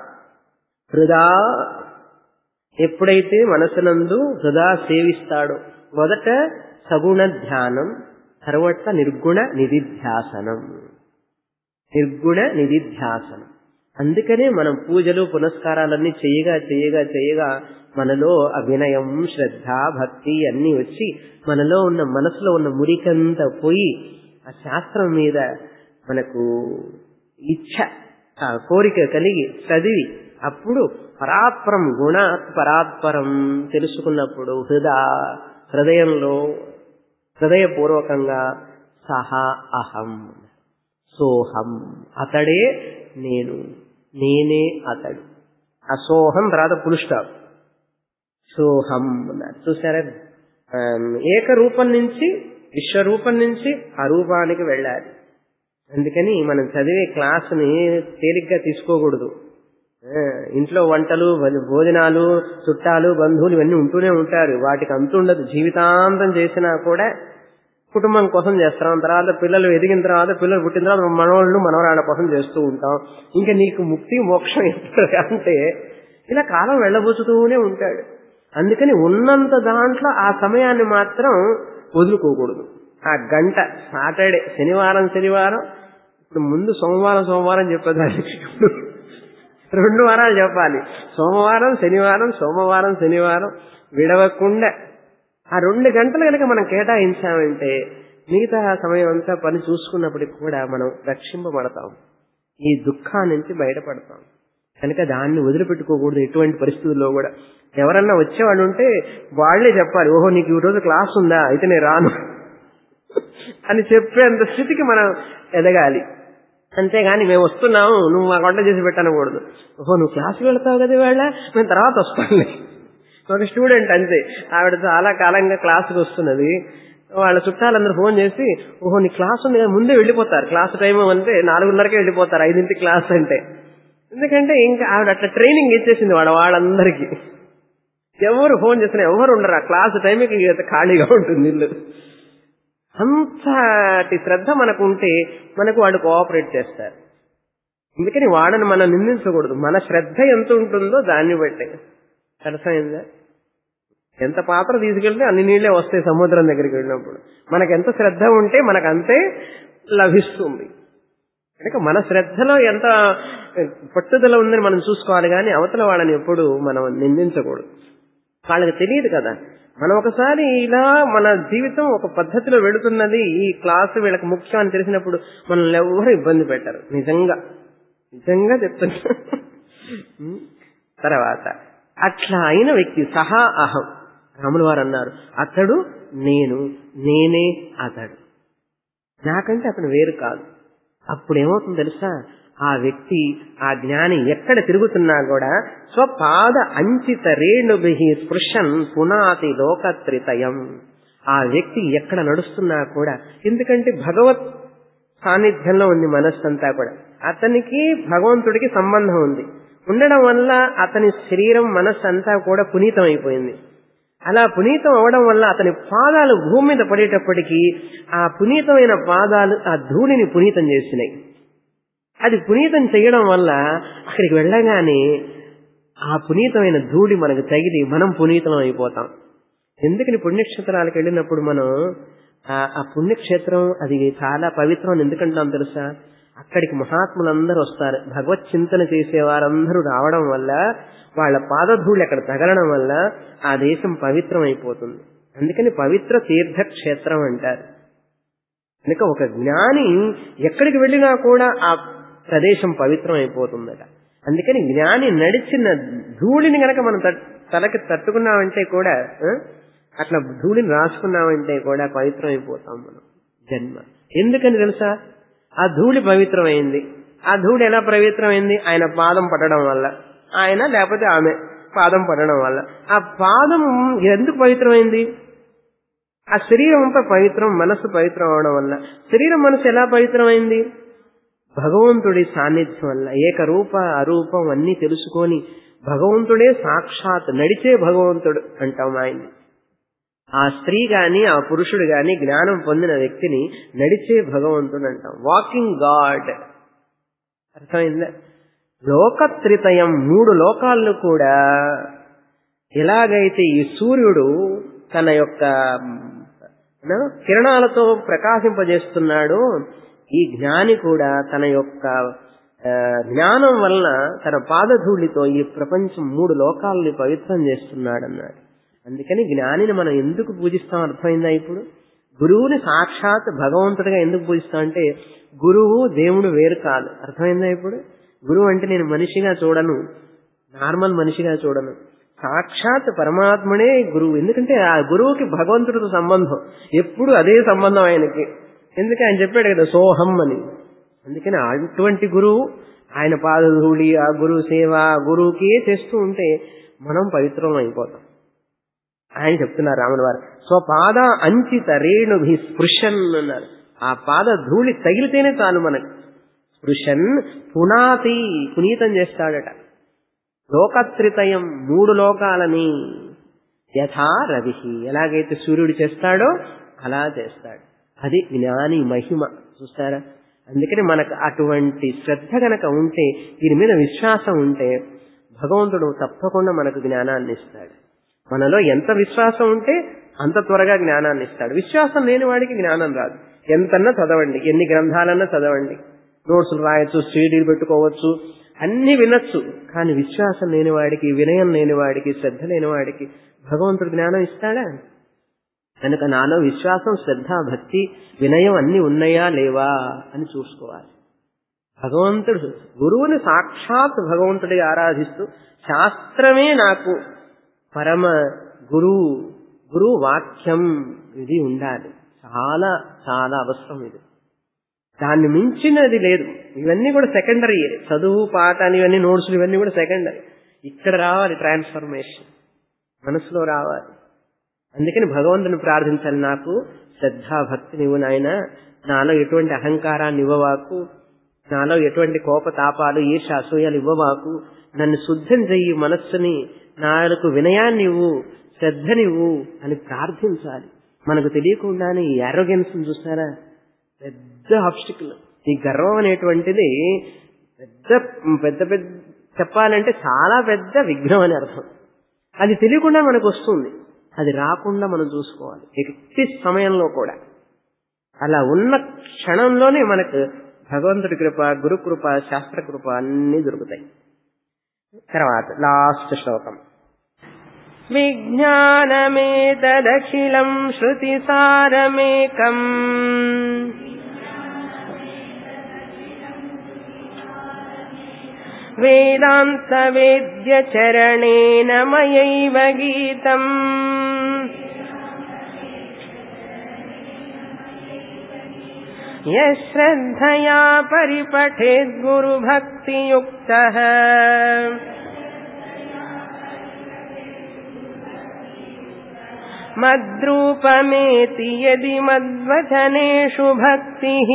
హృదా ఎప్పుడైతే మనసునందు హృదా సేవిస్తాడో మొదట సగుణ ధ్యానం తర్వాత నిర్గుణ నిధిధ్యాసనం నిర్గుణ నిధిధ్యాసనం అందుకనే మనం పూజలు పునస్కారాలన్నీ చేయగా చేయగా చేయగా మనలో ఆ వినయం శ్రద్ధ భక్తి అన్నీ వచ్చి మనలో ఉన్న మనసులో ఉన్న మురికంతా పోయి ఆ శాస్త్రం మీద మనకు ఇచ్ఛ ఆ కోరిక కలిగి చదివి అప్పుడు పరాత్పరం గుణ పరాత్పరం తెలుసుకున్నప్పుడు హృద హృదయంలో హృదయపూర్వకంగా సహా అహం సోహం అతడే నేను నేనే అతడు అసోహం రాత పురుష్టాం సోహం అన్నారు చూసారా ఏకరూపం నుంచి విశ్వరూపం నుంచి అరూపానికి వెళ్ళాలి అందుకని మనం చదివే క్లాసుని తేలిగ్గా తీసుకోకూడదు ఇంట్లో వంటలు భోజనాలు చుట్టాలు బంధువులు ఇవన్నీ ఉంటూనే ఉంటారు వాటికి అంతుండదు జీవితాంతం చేసినా కూడా కుటుంబం కోసం చేస్తాం తర్వాత పిల్లలు ఎదిగిన తర్వాత పిల్లలు పుట్టిన తర్వాత మనవాళ్ళు మనవరాళ్ళ కోసం చేస్తూ ఉంటాం ఇంకా నీకు ముక్తి మోక్షం ఎప్పుడు అంటే ఇలా కాలం వెళ్ళబోచుతూనే ఉంటాడు అందుకని ఉన్నంత దాంట్లో ఆ సమయాన్ని మాత్రం వదులుకోకూడదు ఆ గంట సాటర్డే శనివారం శనివారం ఇప్పుడు ముందు సోమవారం సోమవారం చెప్పేదాన్ని రెండు వారాలు చెప్పాలి సోమవారం శనివారం సోమవారం శనివారం విడవకుండా ఆ రెండు గంటలు కనుక మనం కేటాయించామంటే మిగతా సమయం అంతా పని చూసుకున్నప్పటికి కూడా మనం రక్షింపబడతాం ఈ దుఃఖా నుంచి బయటపడతాం కనుక దాన్ని వదిలిపెట్టుకోకూడదు ఎటువంటి పరిస్థితుల్లో కూడా ఎవరన్నా వచ్చేవాళ్ళు ఉంటే వాళ్లే చెప్పాలి ఓహో నీకు ఈ రోజు క్లాస్ ఉందా అయితే నేను రాను అని చెప్పేంత స్థితికి మనం ఎదగాలి అంతేగాని మేము వస్తున్నాము నువ్వు మా వంట చేసి పెట్టనకూడదు ఓహో నువ్వు క్లాస్కి వెళ్తావు కదా వేళ మేము తర్వాత వస్తాంలే ఒక స్టూడెంట్ అంతే ఆవిడ చాలా కాలంగా క్లాస్కి వస్తున్నది వాళ్ళ చుట్టాలందరూ ఫోన్ చేసి ఓహో నీ క్లాస్ ఉంది కదా ముందే వెళ్ళిపోతారు క్లాస్ టైం అంటే నాలుగున్నరకే వెళ్ళిపోతారు ఐదింటి క్లాస్ అంటే ఎందుకంటే ఇంకా ఆవిడ అట్లా ట్రైనింగ్ ఇచ్చేసింది వాళ్ళ వాళ్ళందరికీ ఎవరు ఫోన్ చేసినా ఎవరు ఉండరు ఆ క్లాస్ టైంకి ఖాళీగా ఉంటుంది ఇల్లు అంతటి శ్రద్ధ మనకు ఉంటే మనకు వాళ్ళు కోఆపరేట్ చేస్తారు అందుకని వాడని మనం నిందించకూడదు మన శ్రద్ధ ఎంత ఉంటుందో దాన్ని బట్టే అర్థమైందా ఎంత పాత్ర తీసుకెళ్తే అన్ని నీళ్లే వస్తాయి సముద్రం దగ్గరికి వెళ్ళినప్పుడు మనకు ఎంత శ్రద్ధ ఉంటే మనకు అంతే లభిస్తుంది కనుక మన శ్రద్ధలో ఎంత పట్టుదల ఉందని మనం చూసుకోవాలి కానీ అవతల వాళ్ళని ఎప్పుడు మనం నిందించకూడదు వాళ్ళకి తెలియదు కదా మనం ఒకసారి ఇలా మన జీవితం ఒక పద్ధతిలో వెళుతున్నది ఈ క్లాసు వీళ్ళకి ముఖ్యం అని తెలిసినప్పుడు మనల్ని ఎవరు ఇబ్బంది పెట్టరు నిజంగా నిజంగా చెప్తున్నా తర్వాత అట్లా అయిన వ్యక్తి సహా అహం రాములు వారు అన్నారు అతడు నేను నేనే అతడు నాకంటే అతను వేరు కాదు అప్పుడు ఏమవుతుంది తెలుసా ఆ వ్యక్తి ఆ జ్ఞాని ఎక్కడ తిరుగుతున్నా కూడా స్వపాద అంచిత రేణుభి స్పృశన్ పునాతి లోకత్రితయం ఆ వ్యక్తి ఎక్కడ నడుస్తున్నా కూడా ఎందుకంటే భగవత్ సాన్నిధ్యంలో ఉంది మనస్సంతా కూడా అతనికి భగవంతుడికి సంబంధం ఉంది ఉండడం వల్ల అతని శరీరం మనస్సు అంతా కూడా పునీతం అయిపోయింది అలా పునీతం అవడం వల్ల అతని పాదాలు భూమి మీద పడేటప్పటికీ ఆ పునీతమైన పాదాలు ఆ ధూళిని పునీతం చేసినాయి అది పునీతం చేయడం వల్ల అక్కడికి వెళ్ళగానే ఆ పునీతమైన ధూళి మనకు తగిలి మనం పునీతం అయిపోతాం ఎందుకని పుణ్యక్షేత్రాలకు వెళ్ళినప్పుడు మనం ఆ పుణ్యక్షేత్రం అది చాలా పవిత్రం అని ఎందుకంటాం తెలుసా అక్కడికి మహాత్ములందరూ వస్తారు భగవత్ చింతన చేసే వారందరూ రావడం వల్ల వాళ్ళ పాదధూళి అక్కడ తగలడం వల్ల ఆ దేశం పవిత్రం అయిపోతుంది అందుకని పవిత్ర తీర్థక్షేత్రం అంటారు కనుక ఒక జ్ఞాని ఎక్కడికి వెళ్ళినా కూడా ఆ ప్రదేశం పవిత్రం అయిపోతుందట అందుకని జ్ఞాని నడిచిన ధూళిని గనక మనం తలకి తట్టుకున్నామంటే కూడా అట్లా ధూళిని రాసుకున్నామంటే కూడా పవిత్రం అయిపోతాం మనం జన్మ ఎందుకని తెలుసా ఆ ధూళి పవిత్రమైంది ఆ ధూళి ఎలా పవిత్రమైంది ఆయన పాదం పట్టడం వల్ల ఆయన లేకపోతే ఆమె పాదం పట్టడం వల్ల ఆ పాదం ఎందుకు పవిత్రమైంది ఆ శరీరం అంతా పవిత్రం మనస్సు పవిత్రం అవడం వల్ల శరీరం మనసు ఎలా పవిత్రమైంది భగవంతుడి సాన్నిధ్యం వల్ల ఏకరూప అరూపం అన్ని తెలుసుకొని భగవంతుడే సాక్షాత్ నడిచే భగవంతుడు అంటాం ఆయన్ని ఆ స్త్రీ గాని ఆ పురుషుడు గాని జ్ఞానం పొందిన వ్యక్తిని నడిచే భగవంతుడు అంటాం వాకింగ్ గాడ్ అర్థమైందా లోకత్రితయం మూడు లోకాలను కూడా ఎలాగైతే ఈ సూర్యుడు తన యొక్క కిరణాలతో ప్రకాశింపజేస్తున్నాడో ఈ జ్ఞాని కూడా తన యొక్క జ్ఞానం వలన తన పాదధూళితో ఈ ప్రపంచం మూడు లోకాలని పవిత్రం చేస్తున్నాడన్నాడు అందుకని జ్ఞానిని మనం ఎందుకు పూజిస్తాం అర్థమైందా ఇప్పుడు గురువుని సాక్షాత్ భగవంతుడిగా ఎందుకు పూజిస్తాం అంటే గురువు దేవుడు వేరు కాదు అర్థమైందా ఇప్పుడు గురువు అంటే నేను మనిషిగా చూడను నార్మల్ మనిషిగా చూడను సాక్షాత్ పరమాత్మనే గురువు ఎందుకంటే ఆ గురువుకి భగవంతుడితో సంబంధం ఎప్పుడు అదే సంబంధం ఆయనకి ఎందుకు ఆయన చెప్పాడు కదా సోహం అని అందుకని అటువంటి గురువు ఆయన పాదధూళి ఆ గురువు సేవ ఆ గురువుకే చేస్తూ ఉంటే మనం పవిత్రం అయిపోతాం ఆయన చెప్తున్నారు రాముల వారు స్వపాద అంచిత రేణుభి స్పృశన్ అన్నారు ఆ పాద ధూళి తగిలితేనే చాలు మనకు స్పృశన్ పునాతి పునీతం చేస్తాడట లోకత్రితయం మూడు లోకాలని యథా రవి ఎలాగైతే సూర్యుడు చేస్తాడో అలా చేస్తాడు అది జ్ఞాని మహిమ చూస్తారా అందుకని మనకు అటువంటి శ్రద్ధ గనక ఉంటే దీని మీద విశ్వాసం ఉంటే భగవంతుడు తప్పకుండా మనకు జ్ఞానాన్ని ఇస్తాడు మనలో ఎంత విశ్వాసం ఉంటే అంత త్వరగా జ్ఞానాన్ని ఇస్తాడు విశ్వాసం లేని వాడికి జ్ఞానం రాదు ఎంతన్నా చదవండి ఎన్ని గ్రంథాలన్నా చదవండి నోట్సులు రాయొచ్చు సీడీలు పెట్టుకోవచ్చు అన్ని వినొచ్చు కానీ విశ్వాసం లేని వాడికి వినయం లేని వాడికి శ్రద్ధ లేని వాడికి భగవంతుడు జ్ఞానం ఇస్తాడా కనుక నాలో విశ్వాసం శ్రద్ధ భక్తి వినయం అన్ని ఉన్నాయా లేవా అని చూసుకోవాలి భగవంతుడు గురువుని సాక్షాత్ భగవంతుడిగా ఆరాధిస్తూ శాస్త్రమే నాకు పరమ గురువు గురువు వాక్యం ఇది ఉండాలి చాలా చాలా అవసరం ఇది దాన్ని మించినది లేదు ఇవన్నీ కూడా సెకండరీ చదువు పాట అని ఇవన్నీ నోట్స్లు ఇవన్నీ కూడా సెకండరీ ఇక్కడ రావాలి ట్రాన్స్ఫర్మేషన్ మనసులో రావాలి అందుకని భగవంతుని ప్రార్థించాలి నాకు శ్రద్ధా భక్తి నువ్వు నాయన నాలో ఎటువంటి అహంకారాన్ని ఇవ్వవాకు నాలో ఎటువంటి కోపతాపాలు ఈర్ష అసూయాలు ఇవ్వవాకు నన్ను శుద్ధం చెయ్యి మనస్సుని నాకు వినయాన్ని ఇవ్వు శ్రద్ధనివ్వు అని ప్రార్థించాలి మనకు తెలియకుండానే ఈ అరోగెన్స్ చూస్తారా పెద్ద ఆబ్స్టికల్ ఈ గర్వం అనేటువంటిది పెద్ద పెద్ద పెద్ద చెప్పాలంటే చాలా పెద్ద విఘ్నం అని అర్థం అది తెలియకుండా మనకు వస్తుంది అది రాకుండా మనం చూసుకోవాలి ఎట్టి సమయంలో కూడా అలా ఉన్న క్షణంలోనే మనకు భగవంతుడి కృప గురు కృప శాస్త్ర కృప అన్ని దొరుకుతాయి తర్వాత లాస్ట్ శ్లోకం విజ్ఞానమేతదఖిలం శృతిసారమేకం वेदान्तवेद्यचरणेन मयैव गीतम् यः श्रद्धया परिपठेद्गुरुभक्तियुक्तः मद्रूपमेति यदि मद्वचनेषु भक्तिः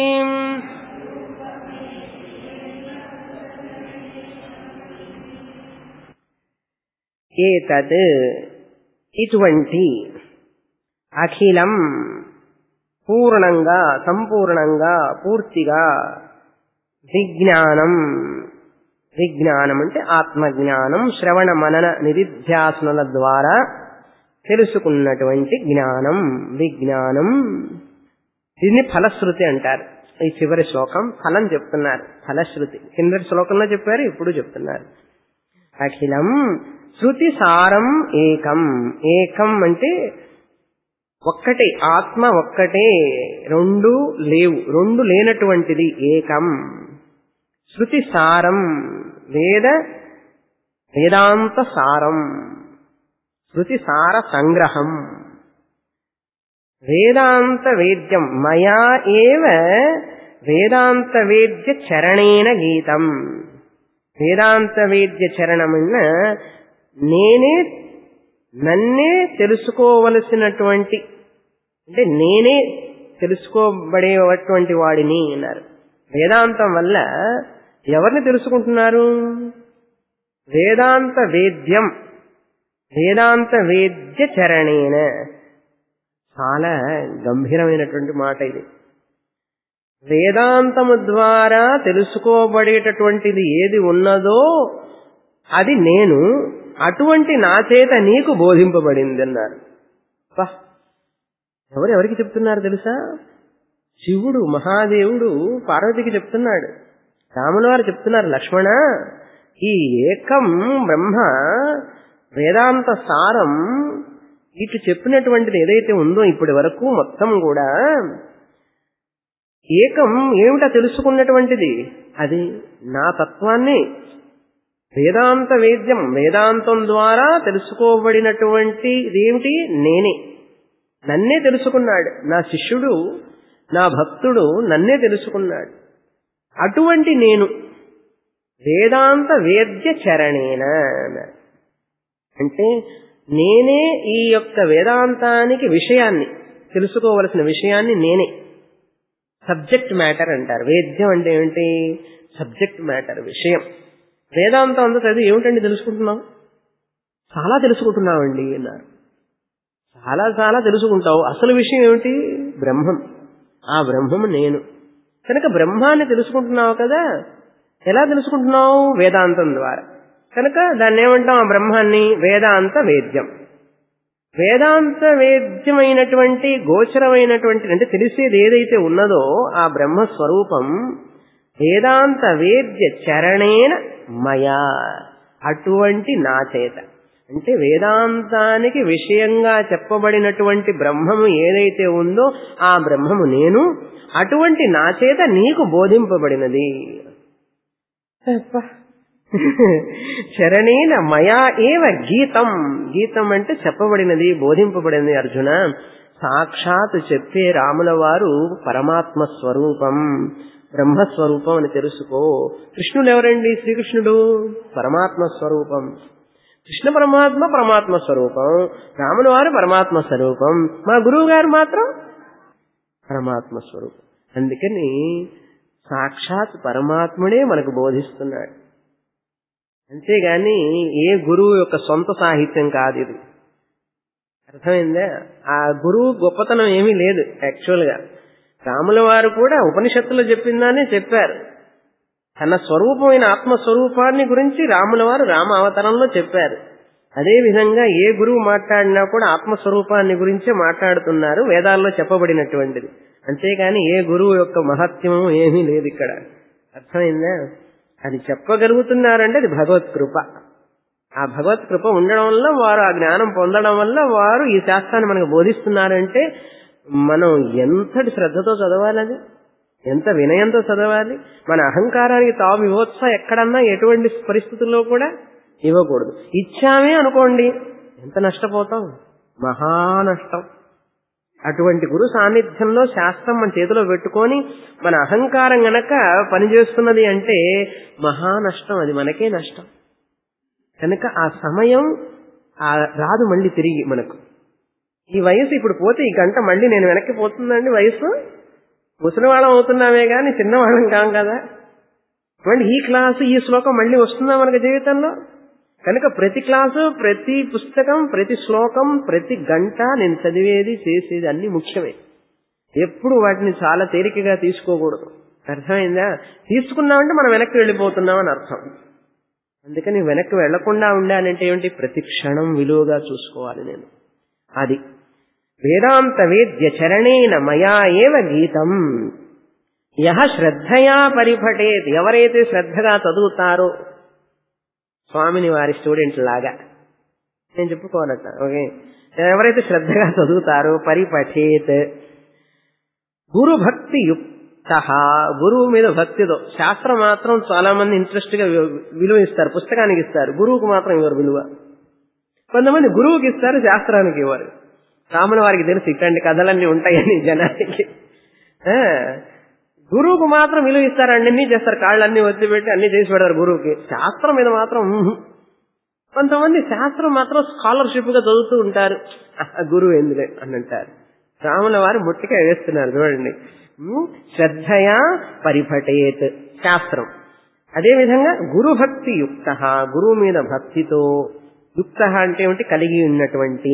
ఏతద్ ఇటువంటి అఖిలం పూర్ణంగా సంపూర్ణంగా పూర్తిగా విజ్ఞానం విజ్ఞానం అంటే ఆత్మజ్ఞానం శ్రవణ మనన నిధిధ్యాసనల ద్వారా తెలుసుకున్నటువంటి జ్ఞానం విజ్ఞానం దీన్ని ఫలశ్రుతి అంటారు ఈ చివరి శ్లోకం ఫలం చెప్తున్నారు ఫలశ్రుతి కిందటి శ్లోకంలో చెప్పారు ఇప్పుడు చెప్తున్నారు అఖిలం శృతి సారం ఏకం ఏకం అంటే ఒక్కటే ఆత్మ ఒక్కటే రెండు లేవు రెండు లేనటువంటిది ఏకం శృతి సారం వేద వేదాంత సారం శృతి సార సంగ్రహం వేదాంత వేద్యం మయా ఏవ వేదాంత వేద్య చరణేన గీతం వేదాంత వేద్య చరణమన్న నేనే నన్నే తెలుసుకోవలసినటువంటి అంటే నేనే తెలుసుకోబడేటువంటి వాడిని అన్నారు వేదాంతం వల్ల ఎవరిని తెలుసుకుంటున్నారు వేదాంత వేద్యం వేదాంత వేద్య చరణేన చాలా గంభీరమైనటువంటి మాట ఇది వేదాంతము ద్వారా తెలుసుకోబడేటటువంటిది ఏది ఉన్నదో అది నేను అటువంటి నా చేత నీకు బోధింపబడింది అన్నారు ఎవరు ఎవరికి చెప్తున్నారు తెలుసా శివుడు మహాదేవుడు పార్వతికి చెప్తున్నాడు రాముల వారు చెప్తున్నారు లక్ష్మణ ఈ ఏకం బ్రహ్మ వేదాంత సారం ఇటు చెప్పినటువంటిది ఏదైతే ఉందో ఇప్పటి వరకు మొత్తం కూడా ఏకం ఏమిటో తెలుసుకున్నటువంటిది అది నా తత్వాన్ని వేదాంత వేద్యం వేదాంతం ద్వారా తెలుసుకోబడినటువంటి ఇదేమిటి నేనే నన్నే తెలుసుకున్నాడు నా శిష్యుడు నా భక్తుడు నన్నే తెలుసుకున్నాడు అటువంటి నేను వేదాంత వేద్య చరణేన అంటే నేనే ఈ యొక్క వేదాంతానికి విషయాన్ని తెలుసుకోవలసిన విషయాన్ని నేనే సబ్జెక్ట్ మ్యాటర్ అంటారు వేద్యం అంటే ఏమిటి సబ్జెక్ట్ మ్యాటర్ విషయం వేదాంతం అంతా చదివి ఏమిటండి తెలుసుకుంటున్నావు చాలా తెలుసుకుంటున్నావండి అన్నారు చాలా చాలా తెలుసుకుంటావు అసలు విషయం ఏమిటి బ్రహ్మం ఆ బ్రహ్మం నేను కనుక బ్రహ్మాన్ని తెలుసుకుంటున్నావు కదా ఎలా తెలుసుకుంటున్నావు వేదాంతం ద్వారా కనుక దాన్ని ఏమంటాం ఆ బ్రహ్మాన్ని వేదాంత వేద్యం వేదాంత వేద్యమైనటువంటి గోచరమైనటువంటి అంటే తెలిసేది ఏదైతే ఉన్నదో ఆ బ్రహ్మ స్వరూపం వేదాంత వేద్య చరణేన మయా అటువంటి నా చేత అంటే వేదాంతానికి విషయంగా చెప్పబడినటువంటి బ్రహ్మము ఏదైతే ఉందో ఆ బ్రహ్మము నేను అటువంటి నా చేత నీకు బోధింపబడినది చరణేన మయా ఏవ గీతం గీతం అంటే చెప్పబడినది బోధింపబడినది అర్జున సాక్షాత్ చెప్పే రాముల వారు పరమాత్మ స్వరూపం బ్రహ్మస్వరూపం అని తెలుసుకో కృష్ణుడు ఎవరండి శ్రీకృష్ణుడు పరమాత్మ స్వరూపం కృష్ణ పరమాత్మ పరమాత్మ స్వరూపం రాముల వారు పరమాత్మ స్వరూపం మా గురువు గారు మాత్రం పరమాత్మ స్వరూపం అందుకని సాక్షాత్ పరమాత్ముడే మనకు బోధిస్తున్నాడు అంతేగాని ఏ గురువు యొక్క సొంత సాహిత్యం కాదు ఇది అర్థమైందా ఆ గురువు గొప్పతనం ఏమీ లేదు యాక్చువల్ గా రాముల వారు కూడా ఉపనిషత్తులో చెప్పిందానే చెప్పారు తన స్వరూపమైన ఆత్మస్వరూపాన్ని గురించి రాముల వారు రామ అవతారంలో చెప్పారు అదే విధంగా ఏ గురువు మాట్లాడినా కూడా ఆత్మస్వరూపాన్ని గురించే మాట్లాడుతున్నారు వేదాల్లో చెప్పబడినటువంటిది అంతేగాని ఏ గురువు యొక్క మహత్యము ఏమీ లేదు ఇక్కడ అర్థమైందా అది చెప్పగలుగుతున్నారంటే అది భగవత్ కృప ఆ భగవత్ కృప ఉండడం వల్ల వారు ఆ జ్ఞానం పొందడం వల్ల వారు ఈ శాస్త్రాన్ని మనకు బోధిస్తున్నారంటే మనం ఎంతటి శ్రద్ధతో చదవాలి అది ఎంత వినయంతో చదవాలి మన అహంకారానికి తావు ఇవ్వచ్చా ఎక్కడన్నా ఎటువంటి పరిస్థితుల్లో కూడా ఇవ్వకూడదు ఇచ్చామే అనుకోండి ఎంత నష్టపోతాం మహా నష్టం అటువంటి గురు సాన్నిధ్యంలో శాస్త్రం మన చేతిలో పెట్టుకొని మన అహంకారం గనక పనిచేస్తున్నది అంటే మహా నష్టం అది మనకే నష్టం కనుక ఆ సమయం ఆ రాదు మళ్ళీ తిరిగి మనకు ఈ వయసు ఇప్పుడు పోతే ఈ గంట మళ్ళీ నేను వెనక్కి పోతుందండి వయసు ముసలివాళ్ళం అవుతున్నామే గాని చిన్నవాళ్ళం కాం కదా మళ్ళీ ఈ క్లాసు ఈ శ్లోకం మళ్ళీ వస్తుందా మనకి జీవితంలో కనుక ప్రతి క్లాసు ప్రతి పుస్తకం ప్రతి శ్లోకం ప్రతి గంట నేను చదివేది చేసేది అన్ని ముఖ్యమే ఎప్పుడు వాటిని చాలా తేలికగా తీసుకోకూడదు అర్థమైందా తీసుకున్నామంటే మనం వెనక్కి వెళ్ళిపోతున్నామని అర్థం అందుకని వెనక్కి వెళ్లకుండా ఉండాలంటే ఏమిటి ప్రతి క్షణం విలువగా చూసుకోవాలి నేను అది వేదాంత వేద్య చరణేన మయా ఏవ గీతం యహ శ్రద్ధయా పరిపటేత్ ఎవరైతే శ్రద్ధగా చదువుతారో స్వామిని వారి స్టూడెంట్ లాగా నేను చెప్పుకోవాలట ఓకే ఎవరైతే శ్రద్ధగా చదువుతారో పరిపఠేత్ గురు భక్తి యుక్త గురువు మీద భక్తితో శాస్త్రం మాత్రం చాలా మంది ఇంట్రెస్ట్ గా విలువ ఇస్తారు పుస్తకానికి ఇస్తారు గురువుకు మాత్రం ఇవ్వరు విలువ కొంతమంది గురువుకి ఇస్తారు శాస్త్రానికి ఇవ్వరు రాముల వారికి తెలుసు ఇట్లాంటి కథలన్నీ ఉంటాయని జనానికి గురువుకు మాత్రం విలువ ఇస్తారండి అన్ని చేస్తారు కాళ్ళన్నీ ఒత్తి పెట్టి అన్ని చేసి పెడతారు గురువుకి శాస్త్రం మీద మాత్రం కొంతమంది శాస్త్రం మాత్రం స్కాలర్షిప్ గా చదువుతూ ఉంటారు గురువు ఎందులే అని అంటారు రాముల వారు ముట్టిగా వేస్తున్నారు చూడండి శ్రద్ధయా పరిపటేత్ శాస్త్రం అదేవిధంగా గురు భక్తి యుక్త గురువు మీద భక్తితో యుక్త అంటే ఏమిటి కలిగి ఉన్నటువంటి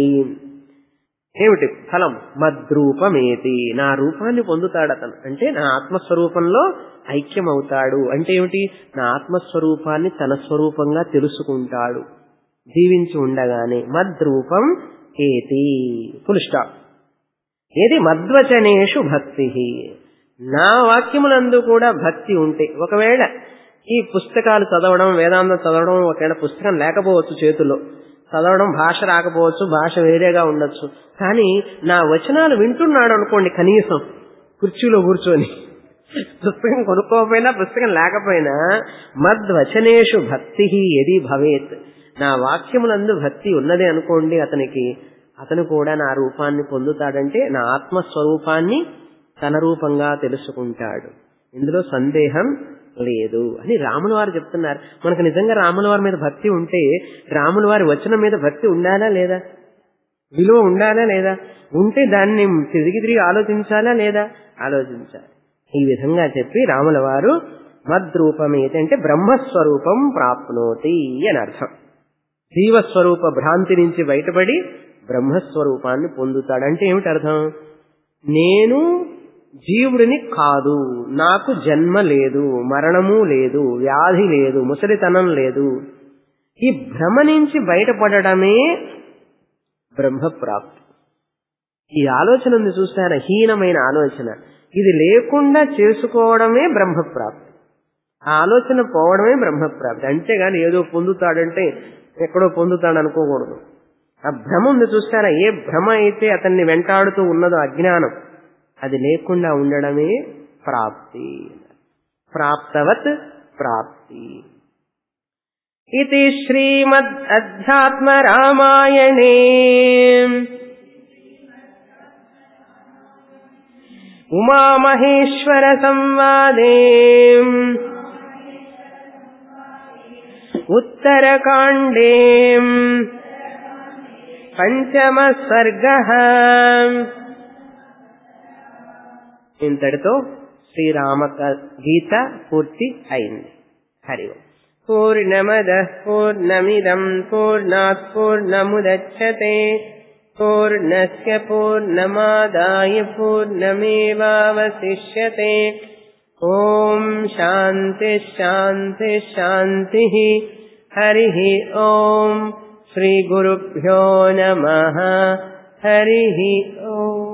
ఏమిటి ఫలం మద్రూపమేతి నా రూపాన్ని పొందుతాడు అతను అంటే నా ఆత్మస్వరూపంలో ఐక్యమవుతాడు అంటే ఏమిటి నా ఆత్మస్వరూపాన్ని తన స్వరూపంగా తెలుసుకుంటాడు జీవించి ఉండగానే మద్రూపం ఏతి ఫుల్ స్టాప్ ఏది మద్వచనేషు భక్తి నా వాక్యములందు కూడా భక్తి ఉంటే ఒకవేళ ఈ పుస్తకాలు చదవడం వేదాంతం చదవడం ఒకవేళ పుస్తకం లేకపోవచ్చు చేతిలో చదవడం భాష రాకపోవచ్చు భాష వేరేగా ఉండొచ్చు కానీ నా వచనాలు వింటున్నాడు అనుకోండి కనీసం కుర్చీలో కూర్చొని పుస్తకం కొనుక్కోకపోయినా పుస్తకం లేకపోయినా మద్వచనేషు భక్తి ఎది భవేత్ నా వాక్యములందు భక్తి ఉన్నదే అనుకోండి అతనికి అతను కూడా నా రూపాన్ని పొందుతాడంటే నా ఆత్మస్వరూపాన్ని తన రూపంగా తెలుసుకుంటాడు ఇందులో సందేహం లేదు అని రాముల వారు చెప్తున్నారు మనకు నిజంగా రాముల వారి మీద భక్తి ఉంటే రాముల వారి వచనం మీద భక్తి ఉండాలా లేదా విలువ ఉండాలా లేదా ఉంటే దాన్ని తిరిగి తిరిగి ఆలోచించాలా లేదా ఆలోచించాలి ఈ విధంగా చెప్పి రాముల వారు మద్రూపం ఏంటంటే బ్రహ్మస్వరూపం ప్రాప్నోతి అని అర్థం జీవస్వరూప భ్రాంతి నుంచి బయటపడి బ్రహ్మస్వరూపాన్ని పొందుతాడు అంటే ఏమిటి అర్థం నేను జీవుడిని కాదు నాకు జన్మ లేదు మరణము లేదు వ్యాధి లేదు ముసలితనం లేదు ఈ భ్రమ నుంచి బయటపడడమే బ్రహ్మప్రాప్తి ఈ ఆలోచన ఉంది చూస్తారా హీనమైన ఆలోచన ఇది లేకుండా చేసుకోవడమే బ్రహ్మప్రాప్తి ఆ ఆలోచన పోవడమే బ్రహ్మప్రాప్తి అంతేగాని ఏదో పొందుతాడంటే ఎక్కడో పొందుతాడు అనుకోకూడదు ఆ భ్రమ ఉంది చూస్తారా ఏ భ్రమ అయితే అతన్ని వెంటాడుతూ ఉన్నదో అజ్ఞానం అది లేకుండా ఉండడమే ప్రాప్తి ప్రాప్తవత్ ప్రాప్తి ఇది శ్రీమద్ అధ్యాత్మ రామాయణే उमामहेश्वरसंवादे उत्तरकाण्डे పంచమः सर्गः ఇంతటితో శ్రీరామ గీత పూర్తి అయింది హరి ఓం పూర్ణమదః పూర్ణమిదం పూర్ణాత్ పూర్ణముదచ్చతే పూర్ణస్య పూర్ణమాదాయ పూర్ణమేవావశిష్యతే ఓం శాంతి శాంతి శాంతి హరి ఓం శ్రీగురుభ్యో నమ హరి ఓం